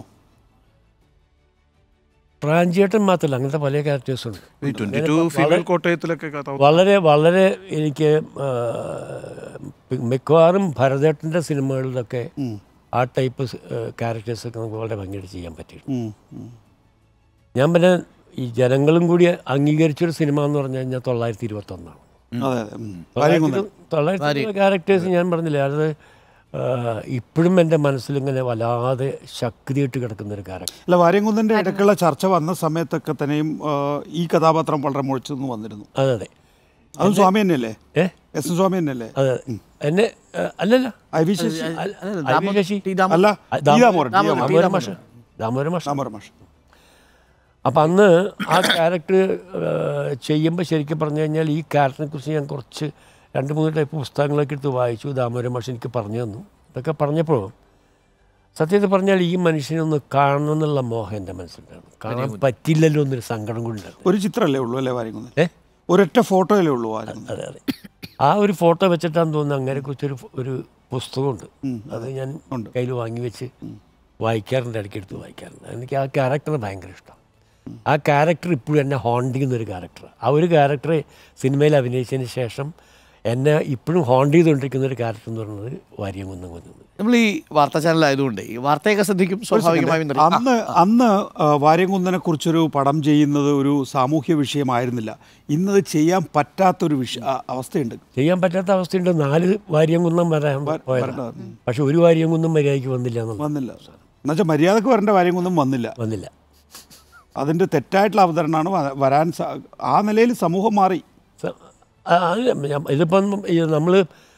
പ്രാഞ്ചിയേട്ടൻ മാത്രമല്ല അങ്ങനത്തെ പല ക്യാരക്ടേഴ്സും ഉണ്ട് ഈ ട്വന്റി ടു ഫീമെയിൽ കോട്ടയത്തിലൊക്കെ കഥ വളരെ വളരെ എനിക്ക് ആ, മിക്കവാറും ഭരതേട്ടൻ്റെ സിനിമകളിലൊക്കെ ആ ടൈപ്പ് ക്യാരക്ടേഴ്സൊക്കെ നമുക്ക് വളരെ ഭംഗിയായിട്ട് ചെയ്യാൻ പറ്റിയിട്ടുണ്ട് ഉം, ഉം. ഞാൻ പിന്നെ ഈ ജനങ്ങളും കൂടി അംഗീകരിച്ചൊരു സിനിമ എന്ന് പറഞ്ഞു കഴിഞ്ഞാൽ തൊള്ളായിരത്തി ഇരുപത്തൊന്നാണ് അതെ അതെ ഉം. വാര്യംകുന്നൻ. തൊള്ളായിരത്തി ക്യാരക്ടേഴ്സ് ഞാൻ പറഞ്ഞില്ലേ അത് ആ, ഇപ്പോഴും എൻ്റെ മനസ്സിലിങ്ങനെ വല്ലാതെ ശക്തിയായിട്ട് കിടക്കുന്ന ഒരു ക്യാരക്ടർ അല്ല വാര്യംകുന്നൻ്റെ ഇടയ്ക്കുള്ള ചർച്ച വന്ന സമയത്തൊക്കെ തന്നെയും ആ, ഈ കഥാപാത്രം വളരെ മുഴിച്ചെന്ന് വന്നിരുന്നു അതെ അതെ അതും സ്വാമി തന്നെയല്ലേ ഏ എസ് എൻ സ്വാമി തന്നെയല്ലേ അതെ എന്നെ ആ, അല്ലല്ല ഐ വി ശശി അല്ല, അല്ല, ഐ വി ദാമോ- ശശി. ടി ദാമോ- അല്ല ആ, ടി ദാമോദരൻ, ടി ദാമോദരൻ. ദാമോദരൻ. ദാമോദരൻ മാഷ് ദാമോദരൻ മാഷ് ദാമോദരൻ മാഷ് അപ്പം അന്ന് ആ ക്യാരക്ടർ ചെയ്യുമ്പോൾ ശരിക്കും പറഞ്ഞു കഴിഞ്ഞാൽ ഈ ക്യാരക്ടറിനെ കുറിച്ച് ഞാൻ കുറച്ച് രണ്ട് മൂന്ന് ടൈപ്പ് പുസ്തകങ്ങളൊക്കെ എടുത്ത് വായിച്ചു ദാമോദരൻ മാഷ് എനിക്ക് പറഞ്ഞു തന്നു ഇതൊക്കെ പറഞ്ഞപ്പോൾ സത്യത്തിൽ പറഞ്ഞാൽ ഈ മനുഷ്യനൊന്ന് കാണണം എന്നുള്ള മോഹം എൻ്റെ മനസ്സിലുണ്ടായിരുന്നു കാണാൻ പറ്റില്ലല്ലോ എന്നൊരു സങ്കടം കൂടി ഉണ്ടായിരുന്നു ഒരു ചിത്രമല്ലേ ഉള്ളൂ അല്ലേ വാര്യംകുന്നൻ ഏ ഒരൊറ്റ ഫോട്ടോയല്ലേ ഉള്ളൂ വാര്യംകുന്നൻ അതെ അതെ ആ ഒരു ഫോട്ടോ വെച്ചിട്ടാന്ന് തോന്നുന്നു അങ്ങനെ കുറിച്ചൊരു ഒരു പുസ്തകമുണ്ട് അത് ഞാൻ കയ്യിൽ വാങ്ങി വെച്ച് വായിക്കാറുണ്ട് ഇടയ്ക്കെടുത്ത് വായിക്കാറുണ്ട് എനിക്ക് ആ ക്യാരക്ടർ ഭയങ്കര ഇഷ്ടം ആ ക്യാരക്ടർ ഇപ്പോഴും എന്നെ ഹോണ്ട് ചെയ്യുന്ന ഒരു ക്യാരക്ടർ ആ ഒരു ക്യാരക്ടർ സിനിമയിൽ അഭിനയിച്ചതിന് ശേഷം എന്നെ ഇപ്പോഴും ഹോണ്ട് ചെയ്തുകൊണ്ടിരിക്കുന്ന ഒരു ക്യാരക്ടർ എന്ന് പറയുന്നത് വാര്യംകുന്നം കൊന്നത് നമ്മൾ ഈ വാർത്താ ചാനൽ ആയതുകൊണ്ട് ഈ വാർത്തയൊക്കെ ശ്രദ്ധിക്കും സ്വാഭാവികമായും തന്നെ. അന്ന് അന്ന് ആ, വാര്യംകുന്നനെ കുറിച്ചൊരു പടം ചെയ്യുന്നത് ഒരു സാമൂഹ്യ വിഷയമായിരുന്നില്ല ഇന്നത് ചെയ്യാൻ പറ്റാത്തൊരു വിഷയ ആ, അവസ്ഥയുണ്ട് ചെയ്യാൻ പറ്റാത്ത അവസ്ഥയുണ്ട് നാല് വാര്യംകുന്നം വരാൻ പോയതാണ് വരേണ്ടത്. പക്ഷെ ഒരു വാര്യംകുന്നം മര്യാദയ്ക്ക് വന്നില്ല എന്നുള്ളത് വന്നില്ല എന്നുവെച്ചാൽ മര്യാദക്ക് വരേണ്ട വാര്യംകുന്നം വന്നില്ല വന്നില്ല അതിൻ്റെ തെറ്റായിട്ടുള്ള അവതരണമാണ് വ- വരാൻ സ- ആ നിലയിൽ സമൂഹം മാറി സ- ആ, അത് ഞാൻ- ഇതിപ്പം നമ്മൾ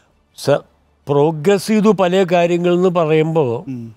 പ്രോഗ്രസ് ചെയ്തു പല കാര്യങ്ങളെന്ന് പറയുമ്പോൾ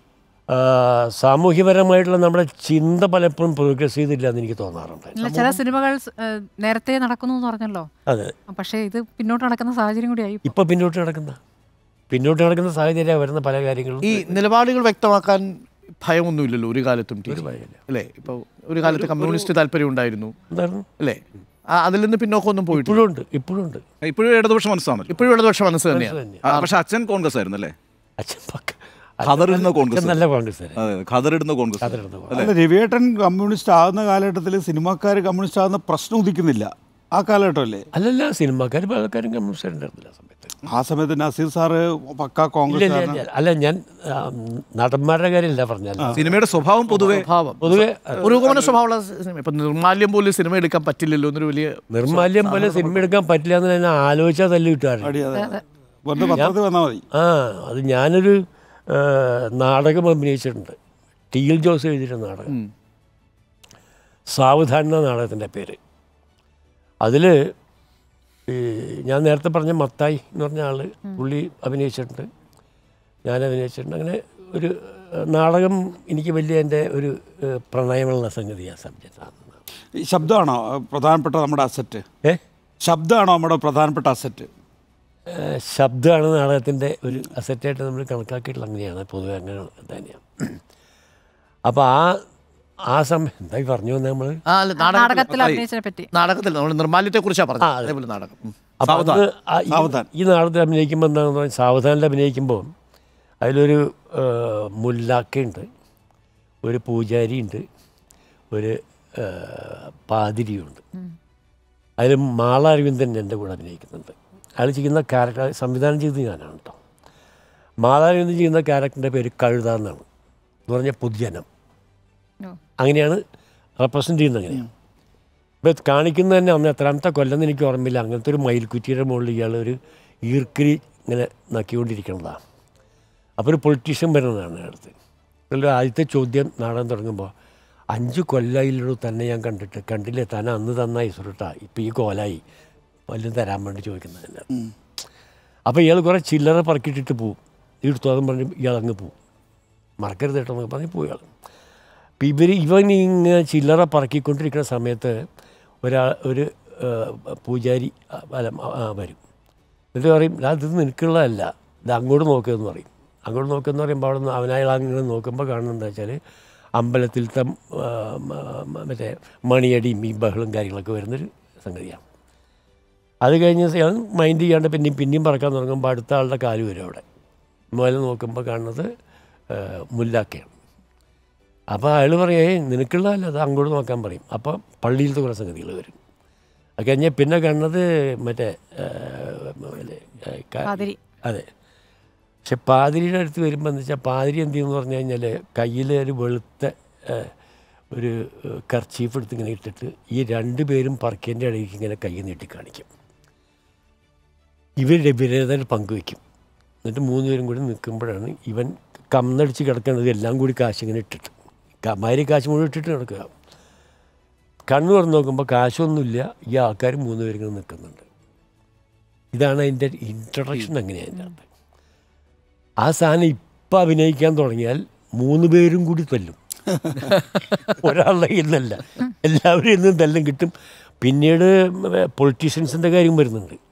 സാമൂഹ്യപരമായിട്ടുള്ള നമ്മുടെ ചിന്ത പലപ്പോഴും പ്രോഗ്രസ് ചെയ്തില്ല എന്ന് എനിക്ക് തോന്നാറുണ്ട് ഇല്ല, ചില സിനിമകൾ സ്- ഏഹ് നേരത്തെ നടക്കുന്നു എന്ന് പറഞ്ഞല്ലോ അതെ പക്ഷേ ഇത് പിന്നോട്ട് നടക്കുന്ന സാഹചര്യം കൂടിയായി ഇപ്പൊ. ഇപ്പം പിന്നോട്ട് നടക്കുന്ന പിന്നോട്ട് നടക്കുന്ന സാഹചര്യം വരുന്ന പല കാര്യങ്ങളും ഈ നിലപാടുകൾ വ്യക്തമാക്കാൻ ഭയമൊന്നുമില്ലല്ലോ ഒരു കാലത്തും ടി. അല്ലേ ഇപ്പോൾ ഒരു കാലത്ത് കമ്മ്യൂണിസ്റ്റ് താല്പര്യം ഉണ്ടായിരുന്നു എന്തായിരുന്നു അല്ലേ ആ, അതിൽ നിന്ന് പിന്നോക്കമൊന്നും പോയിട്ടില്ല ഇപ്പോഴും ഉണ്ട് ഇപ്പോഴും ഉണ്ട് ഇപ്പോഴും ഇടതുപക്ഷ മനസ്സാണല്ലോ ഇപ്പോഴും ഇടതുപക്ഷ മനസ്സ് തന്നെയാണ് തന്നെ. ആ, പക്ഷെ അച്ഛൻ കോൺഗ്രസ് ആയിരുന്നു അല്ലേ അച്ഛൻ പക്ക- ഖദറിടുന്ന അച്ഛൻ കോൺഗ്രസ് നല്ല കോൺഗ്രസ് തന്നെ അതെ ഖദറിടുന്ന കോൺഗ്രസ് അതിരുന്ന അല്ല രവിയേട്ടൻ കമ്മ്യൂണിസ്റ്റ് ആകുന്ന കാലഘട്ടത്തിൽ സിനിമാക്കാർ കമ്മ്യൂണിസ്റ്റ് ആകുന്ന പ്രശ്നം ഉദിക്കുന്നില്ല ആ കാലഘട്ടമല്ലേ അല്ലല്ല സിനിമാക്കാർ പലക്കാരും കമ്മ്യൂണിസ്റ്റ് ഉണ്ടായിരുന്നില്ല ആ സമയത്ത് ആ സമയത്ത് നസീർ സാറ് പക്ക ഇല്ല കോൺഗ്രസ് ഇല്ല, ഇല്ല. അല്ല ഞാൻ ആ, നടന്മാരുടെ കാര്യമില്ല പറഞ്ഞാൽ സിനിമയുടെ സ്വഭാവം പൊതുവെ ഭാവം പൊതുവെ പുരോഗമന സ്വഭാവമുള്ള സിനിമ ഇപ്പൊ നിർമാല്യം പോലും സിനിമ എടുക്കാൻ പറ്റില്ലല്ലോ എന്നൊരു വലിയ നിർമാല്യം പോലെ സിനിമ എടുക്കാൻ പറ്റില്ല എന്ന് ഞാൻ ആലോചിച്ചാൽ തല്ലി കിട്ടാറുണ്ട് അടി അതെ വെറുതെ പത്രത്തിൽ വന്നാൽ മതി ആ അത് ഞാനൊരു ആ, നാടകം അഭിനയിച്ചിട്ടുണ്ട് ടി എൽ ജോസ് എഴുതിയിട്ട് നാടകം സാവധാൻ എന്ന നാടകത്തിൻ്റെ പേര് അതിൽ ഈ ഞാൻ നേരത്തെ പറഞ്ഞ മത്തായി എന്ന് പറഞ്ഞ ആൾ പുള്ളി അഭിനയിച്ചിട്ടുണ്ട് ഞാൻ അഭിനയിച്ചിട്ടുണ്ട് അങ്ങനെ ഒരു ആ, നാടകം എനിക്ക് വലിയ എൻ്റെ ഒരു ആ, പ്രണയമുള്ള സംഗതിയാണ് സബ്ജക്റ്റാണ് ഈ ശബ്ദമാണോ അഹ് പ്രധാനപ്പെട്ട നമ്മുടെ അസറ്റ് ഏ ശബ്ദമാണോ നമ്മുടെ പ്രധാനപ്പെട്ട അസറ്റ് ആ, ശബ്ദമാണ് നാടകത്തിൻ്റെ ഒരു അസറ്റായിട്ട് നമ്മൾ കണക്കാക്കിയിട്ടുള്ള അങ്ങനെയാണ് പൊതുവെ അങ്ങനെ തന്നെയാണ് അപ്പോൾ ആ ആ സമയം എന്തായി പറഞ്ഞു വന്നത് നമ്മൾ ആ അല്ല നാടകത്തിൽ നാടകത്തിൽ അഭിനയിച്ചതിനെ പറ്റി നാടകത്തിൽ നമ്മൾ നിർമാല്യത്തെ കുറിച്ചാണ് പറഞ്ഞത് അതേപോലെ നാടകം ഉം. അപ്പോൾ അത് ആ ഈ- സാവധാൻ. ഈ നാടകത്തിൽ അഭിനയിക്കുമ്പോൾ എന്താണെന്ന് പറഞ്ഞാൽ സാവധാനിൽ അഭിനയിക്കുമ്പോൾ അതിലൊരു ആ, മുല്ലാക്കയുണ്ട് ഒരു പൂജാരിയുണ്ട് ഒരു ആ, പാതിരിയുണ്ട് അതിൽ മാള അരവിന്ദൻ എൻ്റെ കൂടെ അഭിനയിക്കുന്നുണ്ട് അയാൾ ചെയ്യുന്ന ക്യാരക്ടർ സംവിധാനം ചെയ്തത് ഞാനാണ് കേട്ടോ മാള അരവിന്ദൻ ചെയ്യുന്ന ക്യാരക്ടറിൻ്റെ പേര് കഴുത എന്നാണ് എന്ന് പറഞ്ഞാൽ പൊതുജനം ഓ. അങ്ങനെയാണ് റെപ്രസെൻ്റ് ചെയ്യുന്നത് അങ്ങനെയാണ് ഇപ്പോൾ കാണിക്കുന്നത് തന്നെ അന്ന് എത്രാമത്തെ കൊല്ലം എന്ന് എനിക്ക് ഓർമ്മയില്ല അങ്ങനത്തെ ഒരു മയിൽക്കുറ്റിയുടെ മുകളിൽ ഇയാൾ ഒരു ഈർക്കിരി ഇങ്ങനെ നക്കിക്കൊണ്ടിരിക്കുന്നതാണ് അപ്പോൾ ഒരു പൊളിറ്റീഷ്യൻ വരുന്നതാണ് അടുത്ത് അതിൽ ആദ്യത്തെ ചോദ്യം നാടകം തുടങ്ങുമ്പോൾ അഞ്ച് കൊല്ലായില്ലൂ തന്നെ ഞാൻ കണ്ടിട്ട് കണ്ടില്ലേ താൻ അന്ന് തന്ന ഇസുരുട്ടാ ഇപ്പം ഈ കോലായി വല്ലതും തരാൻ വേണ്ടി ചോദിക്കുന്നതല്ല അപ്പോൾ ഇയാൾ കുറേ ചില്ലറ പറക്കിയിട്ടിട്ട് പോവും എടുത്തോന്നും പറഞ്ഞ് ഇയാൾ അങ്ങ് പോവും മറക്കരുത് കേട്ടോ എന്നൊക്കെ പറഞ്ഞ് പോയി ഇയാൾ അപ്പം ഇവർ ഇവൻ ഇങ്ങനെ ചില്ലറ പറക്കിക്കൊണ്ടിരിക്കുന്ന സമയത്ത് ഒരാ ഒരു ആ, പൂജാരി ആ, അല്ല ആ, ആ, വരും എന്നിട്ട് പറയും "ദാ ഇത് നിനക്കുള്ളതല്ല ഇത് അങ്ങോട്ട് നോക്കുകയെന്ന് പറയും അങ്ങോട്ട് നോക്കുകയെന്ന് പറയുമ്പോൾ അവിടെ നിന്ന് അവനായാൾ അങ്ങനെ നോക്കുമ്പോൾ കാണുന്നത് എന്താ വെച്ചാൽ അമ്പലത്തിലത്തെ ആ, മ- മ- മറ്റേ മണിയടിയും ഈ ബഹളും കാര്യങ്ങളൊക്കെ വരുന്നൊരു സംഗതിയാണ് അത് കഴിഞ്ഞ് അയാൾ മൈൻഡ് ചെയ്യാണ്ട് പിന്നെയും പിന്നെയും പറക്കാൻ തുടങ്ങുമ്പോൾ അടുത്ത ആളുടെ കാല് വരും അവിടെ മുതൽ നോക്കുമ്പോൾ കാണുന്നത് ആ, മുല്ലാക്കയാണ് അപ്പോൾ അയാൾ പറയും ഏയ് നിനക്കുള്ളതല്ല അത് അങ്ങോട്ട് നോക്കാൻ പറയും അപ്പോൾ പള്ളിയിലത്തെ കുറേ സംഗതികൾ വരും അത് കഴിഞ്ഞാൽ പിന്നെ കാണുന്നത് മറ്റേ ആ, മറ്റേ, ആ, ക- പാതിരി. അതെ പക്ഷെ പാതിരിയുടെ അടുത്ത് വരുമ്പോൾ എന്ന് വെച്ചാൽ പാതിരി എന്ത് ചെയ്യുമെന്ന് പറഞ്ഞു കഴിഞ്ഞാൽ കയ്യിൽ ഒരു വെളുത്ത ആ, ഒരു കർച്ചീഫ് എടുത്ത് ഇങ്ങനെ ഇട്ടിട്ട് ഈ രണ്ട് പേരും പറക്കേൻ്റെ ഇടയ്ക്ക് ഇങ്ങനെ കൈ നീട്ടി കാണിക്കും ഇവരുടെ വിരേതൽ പങ്കുവയ്ക്കും എന്നിട്ട് മൂന്ന് പേരും കൂടി നിൽക്കുമ്പോഴാണ് ഇവൻ കന്നടിച്ച് കിടക്കുന്നത് എല്ലാം കൂടി കാശ് ഇങ്ങനെ ഇട്ടിട്ട് മാരി കാശ് മുഴുവൻ ഇട്ടിട്ട് കിടക്കുക കണ്ണു തുറന്ന് നോക്കുമ്പോൾ കാശൊന്നുമില്ല ഈ ആൾക്കാർ മൂന്ന് പേരും ഇങ്ങനെ നിൽക്കുന്നുണ്ട് ഇതാണ് അതിൻ്റെ ഇൻട്രഡക്ഷൻ അങ്ങനെയാണ് അതിൻ്റെ അകത്ത് ആ സാധനം ഇപ്പം അഭിനയിക്കാൻ തുടങ്ങിയാൽ മൂന്ന് പേരും കൂടി തല്ലും ഒരാളുടെ കയ്യിൽ നിന്നല്ല എല്ലാവരും ഇന്നും തല്ലും കിട്ടും പിന്നീട് പൊളിറ്റീഷ്യൻസിൻ്റെ കാര്യം വരുന്നുണ്ട്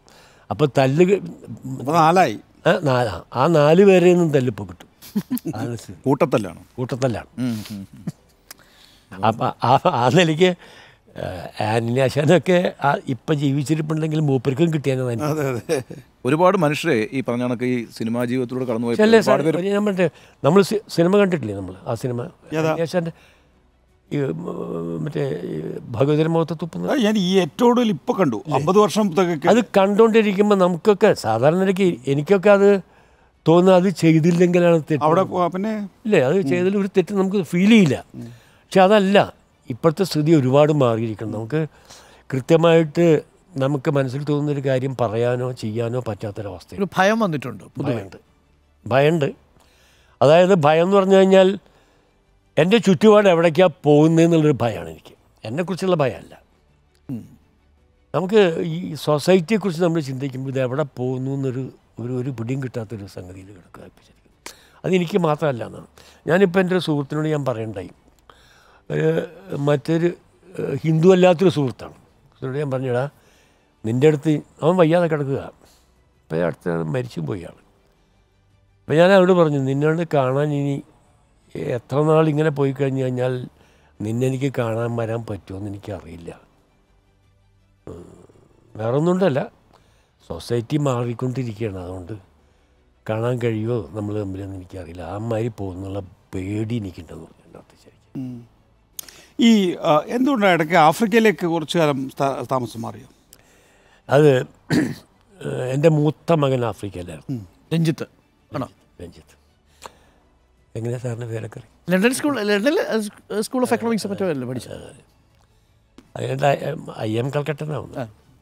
അപ്പോൾ തല്ല് ക- അപ്പൊ നാലായി ആ, നാലാ ആ നാല് പേരെ നിന്നും തല്ലിപ്പോൾ കിട്ടും അതാണ് സ്ഥിതി. കൂട്ടത്തല്ലാണ് കൂട്ടത്തല്ലാണ് ഉം, ഉം, ഉം. അപ്പം ആ ആ നിലയ്ക്ക് ആന്റണി ആശാനൊക്കെ ആ ഇപ്പം ജീവിച്ചിരിപ്പുണ്ടെങ്കിൽ മൂപ്പർക്കും കിട്ടിയാണ് അതെ അതെ ഒരുപാട് മനുഷ്യരെ ഈ പറഞ്ഞ കണക്ക് ഈ സിനിമാ ജീവിതത്തിലൂടെ കടന്നു പോയ അല്ലേ സാർ ഒരുപാട് പേര് ഞാൻ മറ്റേ നമ്മൾ സി- സിനിമ കണ്ടിട്ടില്ലേ നമ്മൾ ആ സിനിമ ഏതാ? ആശാൻ്റെ ഈ ഉം, മറ്റേ ഈ ഭഗവതിയുടെ മുഖത്ത് തുപ്പുന്നത് അത് ഞാൻ ഈ ഏറ്റവും കൂടുതൽ ഇപ്പൊ കണ്ടു അമ്പത് വർഷം തികയ്ക്കും. അത് കണ്ടുകൊണ്ടിരിക്കുമ്പോൾ നമുക്കൊക്കെ സാധാരണ നിലയ്ക്ക് എനിക്കൊക്കെ അത് തോന്നുന്നത് അത് ചെയ്തില്ലെങ്കിലാണ് തെറ്റ് അവിടെ പോ- പിന്നെ ഇല്ലേ അത് ചെയ്തതിൽ ഒരു തെറ്റ് നമുക്ക് ഫീൽ ചെയ്യില്ല പക്ഷെ അതല്ല ഇപ്പോഴത്തെ സ്ഥിതി ഒരുപാട് മാറിയിരിക്കണം നമുക്ക് കൃത്യമായിട്ട് നമുക്ക് മനസ്സിൽ തോന്നുന്നൊരു കാര്യം പറയാനോ ചെയ്യാനോ പറ്റാത്തൊരവസ്ഥയാണ് ഒരു ഭയം വന്നിട്ടുണ്ട് പൊതുവെ ഭയമുണ്ട് ഭയമുണ്ട് അതായത് ഭയം എന്ന് പറഞ്ഞു കഴിഞ്ഞാൽ എൻ്റെ ചുറ്റുപാട് എവിടേക്കാണ് പോകുന്നതെന്നുള്ളൊരു ഭയമാണ് എനിക്ക് എന്നെക്കുറിച്ചുള്ള ഭയമല്ല നമുക്ക് ഈ സൊസൈറ്റിയെക്കുറിച്ച് നമ്മൾ ചിന്തിക്കുമ്പോൾ ഇത് എവിടെ പോകുന്നു എന്നൊരു ഒരു ഒരു പിടിയും കിട്ടാത്തൊരു സംഗതിയിൽ കിടക്കുക ഇപ്പം ശരിക്കും അതെനിക്ക് മാത്രമല്ല എന്നാണ് ഞാനിപ്പോൾ എൻ്റെ ഒരു സുഹൃത്തിനോട് ഞാൻ പറയണ്ടായി ഒരു മറ്റൊരു ഏഹ്, ഹിന്ദു അല്ലാത്തൊരു സുഹൃത്താണ് സുഹൃത്ത് ഞാൻ പറഞ്ഞടാ നിൻ്റെ അടുത്ത് അവൻ വയ്യാതെ കിടക്കുക ഇപ്പം അടുത്ത മരിച്ചു പോയി ആൾ അപ്പം ഞാൻ അവരോട് പറഞ്ഞു നിന്നോട് കാണാൻ ഇനി എത്ര നാൾ ഇങ്ങനെ പോയി കഴിഞ്ഞ് കഴിഞ്ഞാൽ നിന്നെ എനിക്ക് കാണാൻ വരാൻ പറ്റുമെന്ന് എനിക്കറിയില്ല ഉം. വേറെ ഒന്നുകൊണ്ടല്ല സൊസൈറ്റി മാറിക്കൊണ്ടിരിക്കുകയാണ് അതുകൊണ്ട് കാണാൻ കഴിയുമോ നമ്മൾ തമ്മിലെന്ന് എനിക്കറിയില്ല ആ മാതിരി പോകുന്നുള്ള പേടി എനിക്കുണ്ടെന്ന് പറഞ്ഞു എൻ്റെ അടുത്ത് ശരിക്കും ഈ ആ, എന്തുകൊണ്ടാണ് ഇടയ്ക്ക് ആഫ്രിക്കയിലേക്ക് കുറച്ചു കാലം സ്ഥാ- താമസം മാറിയോ അത് എൻ്റെ മൂത്ത മകൻ ആഫ്രിക്കയിലായിരുന്നു രഞ്ജിത്ത് ആണോ രഞ്ജിത്ത് എങ്ങനെയാ സാറിൻ്റെ പേരൊക്കെ അറിയാം ലണ്ടൻ സ്കൂൾ ലണ്ടനിൽ സ്കൂൾ ഓഫ് എക്കണോമിക്സ് മറ്റോ അല്ലേ പഠിച്ചത് അതുകൊണ്ട് ഐ എം കൽക്കട്ടനാവുന്നു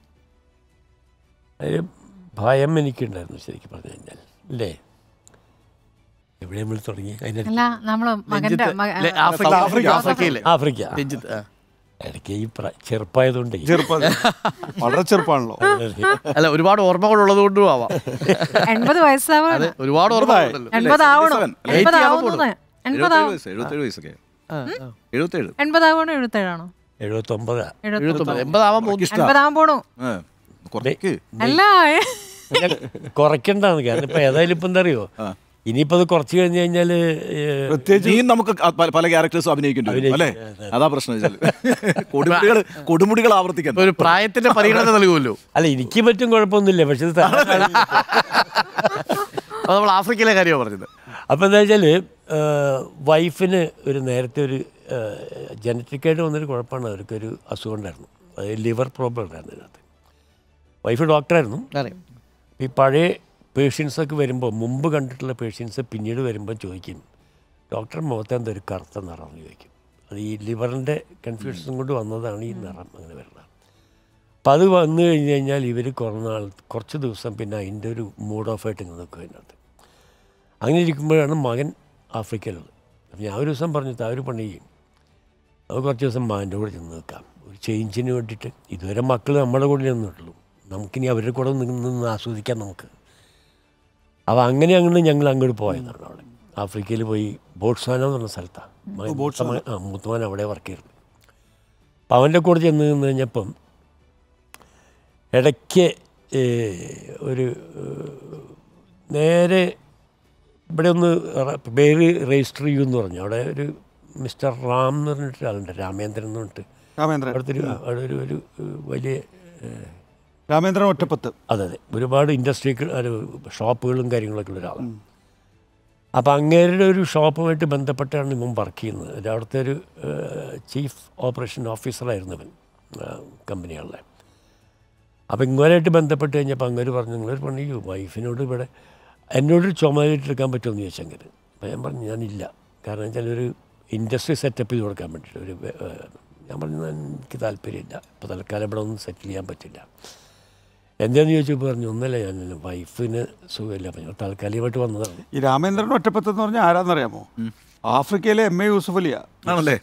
അതിൽ ഭയം എനിക്കുണ്ടായിരുന്നു ശരിക്കും പറഞ്ഞു കഴിഞ്ഞാൽ അല്ലേ എവിടെ നമ്മൾ തുടങ്ങി അതിൻ്റെ അല്ല നമ്മള് മകന്റെ മക- ലെ- ആഫ്രിക്ക ആഫ്രിക്ക. ആഫ്രിക്കയിലെ ആഫ്രിക്ക രഞ്ജിത്ത് ആ. ഇടയ്ക്ക് ഈ പ്ര- ചെറുപ്പമായതുകൊണ്ട് ചെറുപ്പം വളരെ ചെറുപ്പമാണല്ലോ അല്ല ഒരുപാട് ഓർമ്മകൾ ഉള്ളത് കൊണ്ടും ആവാം എൺപത് വയസ്സാവാണ് അതെ ഒരുപാട് ഓർമ്മകളുണ്ടല്ലോ എൺപതാവണോ 77, എൺപതാവുന്നു എഴുപത്തേഴ് എൺപതാവും വയസ്സ് എഴുപത്തേഴ് വയസ്സൊക്കെ ആ, ആ. എഴുപത്തേഴ് എൺപതാവണോ എഴുപത്തേഴാണോ എഴുപത്തൊമ്പതാ എഴുപത്തൊമ്പത് എൺപതാവാൻ പോകുന്നു ഇഷ്ടാ. എൺപതാവാൻ പോണു ആ, കുറയ്ക്ക് അല്ല കുറയ്ക്കണ്ടാന്ന് കാരണം ഇപ്പം ഏതായാലും ഇപ്പം എന്താ അറിയോ ആ. ഇനിയിപ്പോൾ അത് കുറച്ച് കഴിഞ്ഞ് കഴിഞ്ഞാൽ പ്രത്യേകിച്ച് നീ നമുക്ക് ക- പല- പല ക്യാരക്ടേഴ്സും അഭിനയിക്കേണ്ടി വരും അല്ലേ അതാ പ്രശ്നം വെച്ചാൽ കൊടുമുടികൾ കൊടുമുടികൾ ആവർത്തിക്കാൻ ഒരു പ്രായത്തിന്റെ പരിഗണന നൽകുമല്ലോ അല്ല എനിക്ക് പറ്റും കുഴപ്പമൊന്നുമില്ല പക്ഷെ ഇത് താഴെ അത് നമ്മൾ ആഫ്രിക്കയിലെ കാര്യമാണ് പറഞ്ഞത് അപ്പോൾ എന്താ വെച്ചാൽ വൈഫിന് ഒരു നേരത്തെ ഒരു ജനറ്റിക്കായിട്ട് വന്നൊരു കുഴപ്പമാണ് അവർക്കൊരു അസുഖം ഉണ്ടായിരുന്നു അത് ലിവർ പ്രോബ്ലം ഉണ്ടായിരുന്നു ഇതിനകത്ത് വൈഫ് ഡോക്ടറായിരുന്നു അറിയാം ഈ പഴയ പേഷ്യൻസൊക്കെ വരുമ്പോൾ മുമ്പ് കണ്ടിട്ടുള്ള പേഷ്യൻസ് പിന്നീട് വരുമ്പോൾ ചോദിക്കും ഡോക്ടർ മുഖത്ത് എന്താ ഒരു കറുത്ത നിറം എന്ന് ചോദിക്കും അത് ഈ ലിവറിൻ്റെ കൺഫ്യൂഷൻ കൊണ്ട് വന്നതാണ് ഈ നിറം അങ്ങനെ വരുന്നത് അപ്പം അത് വന്നു കഴിഞ്ഞ് കഴിഞ്ഞാൽ ഇവർ കുറേ നാൾ കുറച്ച് ദിവസം പിന്നെ അതിൻ്റെ ഒരു മൂഡ് ഓഫ് ആയിട്ട് ഇങ്ങനെ നിൽക്കും അതിനകത്ത് അങ്ങനെ ഇരിക്കുമ്പോഴാണ് മകൻ ആഫ്രിക്കയിലുള്ളത് അപ്പം ഞാൻ ഒരു ദിവസം പറഞ്ഞു താ ഒരു പണി ചെയ്യും നമുക്ക് കുറച്ച് ദിവസം മാൻ്റെ കൂടെ ചെന്ന് നിൽക്കാം ഒരു ചേഞ്ചിന് വേണ്ടിയിട്ട് ഇതുവരെ മക്കൾ നമ്മുടെ കൂടെ നിന്നിട്ടുള്ളൂ നമുക്കിനി അവരുടെ കൂടെ നിന്ന് നിന്ന് ആസ്വദിക്കാം നമുക്ക് അപ്പോൾ അങ്ങനെ അങ്ങനെ ഞങ്ങൾ അങ്ങോട്ട് പോയതാണ് അവിടെ ആഫ്രിക്കയിൽ പോയി ബോട്ട്സ്വാന എന്ന് പറഞ്ഞ സ്ഥലത്താണ് മൂത്തമൻ ആ മൂത്തമാൻ അവിടെ വർക്ക് ചെയ്യുന്നത് അപ്പം അവൻ്റെ കൂടെ ചെന്ന് നിന്ന് കഴിഞ്ഞപ്പം ഇടയ്ക്ക് ഏ, ഒരു ഏ, നേരെ ഇവിടെ ഒന്ന് റ- പേര് രജിസ്റ്റർ ചെയ്യുമെന്ന് പറഞ്ഞു അവിടെ ഒരു മിസ്റ്റർ റാം എന്ന് പറഞ്ഞിട്ട് ഒരാളുണ്ട് രാമേന്ദ്രൻ എന്ന് പറഞ്ഞിട്ട് രാമേന്ദ്രൻ അവിടുത്തെ ഒരു അവിടെ ഒരു ഒരു ഏഹ്, വലിയ ഏഹ്, രാമേന്ദ്രൻ ഒറ്റപ്പത്ത് അതെ അതെ ഒരുപാട് ഇൻഡസ്ട്രികൾ ഒരു ഷോപ്പുകളും കാര്യങ്ങളൊക്കെ ഉള്ള ഒരാളാണ് അപ്പോൾ അങ്ങേരുടെ ഒരു ഷോപ്പുമായിട്ട് ബന്ധപ്പെട്ടാണ് ഇവൻ വർക്ക് ചെയ്യുന്നത് ഒരു അവിടുത്തെ ഒരു ചീഫ് ഓപ്പറേഷൻ ഓഫീസറായിരുന്നു ഇവൻ കമ്പനികളിലെ അപ്പോൾ ഇങ്ങോരായിട്ട് ബന്ധപ്പെട്ട് കഴിഞ്ഞപ്പോൾ അങ്ങേര് പറഞ്ഞു നിങ്ങളൊരു പണി ചെയ്യൂ വൈഫിനോട് ഇവിടെ എന്നോടൊരു ചുമതലയിട്ടെടുക്കാൻ പറ്റുമെന്ന് ചോദിച്ചെങ്കിൽ അപ്പോൾ ഞാൻ പറഞ്ഞു ഞാനില്ല കാരണം വെച്ചാൽ ഒരു ഇൻഡസ്ട്രി സെറ്റപ്പ് ചെയ്ത് കൊടുക്കാൻ വേണ്ടിയിട്ട് ഒരു ഏഹ്, ഞാൻ പറഞ്ഞു "ഞാൻ- എനിക്ക് താല്പര്യമില്ല ഇപ്പോൾ തൽക്കാലം ഇവിടെ ഒന്നും സെറ്റിൽ ചെയ്യാൻ പറ്റില്ല എന്താന്ന് ചോദിച്ചപ്പോൾ പറഞ്ഞു ഒന്നല്ല ഞാൻ വൈഫിന് സുഖമില്ല അപ്പം ഞാൻ താൽക്കാലികമായിട്ട് വന്നതാണ് ഈ രാമേന്ദ്രൻ ഒറ്റപ്പത്ത് എന്ന് പറഞ്ഞാൽ ആരാന്നറിയാമോ ആഫ്രിക്കയിലെ എം എ യൂസഫ് അലിയ ആണല്ലേ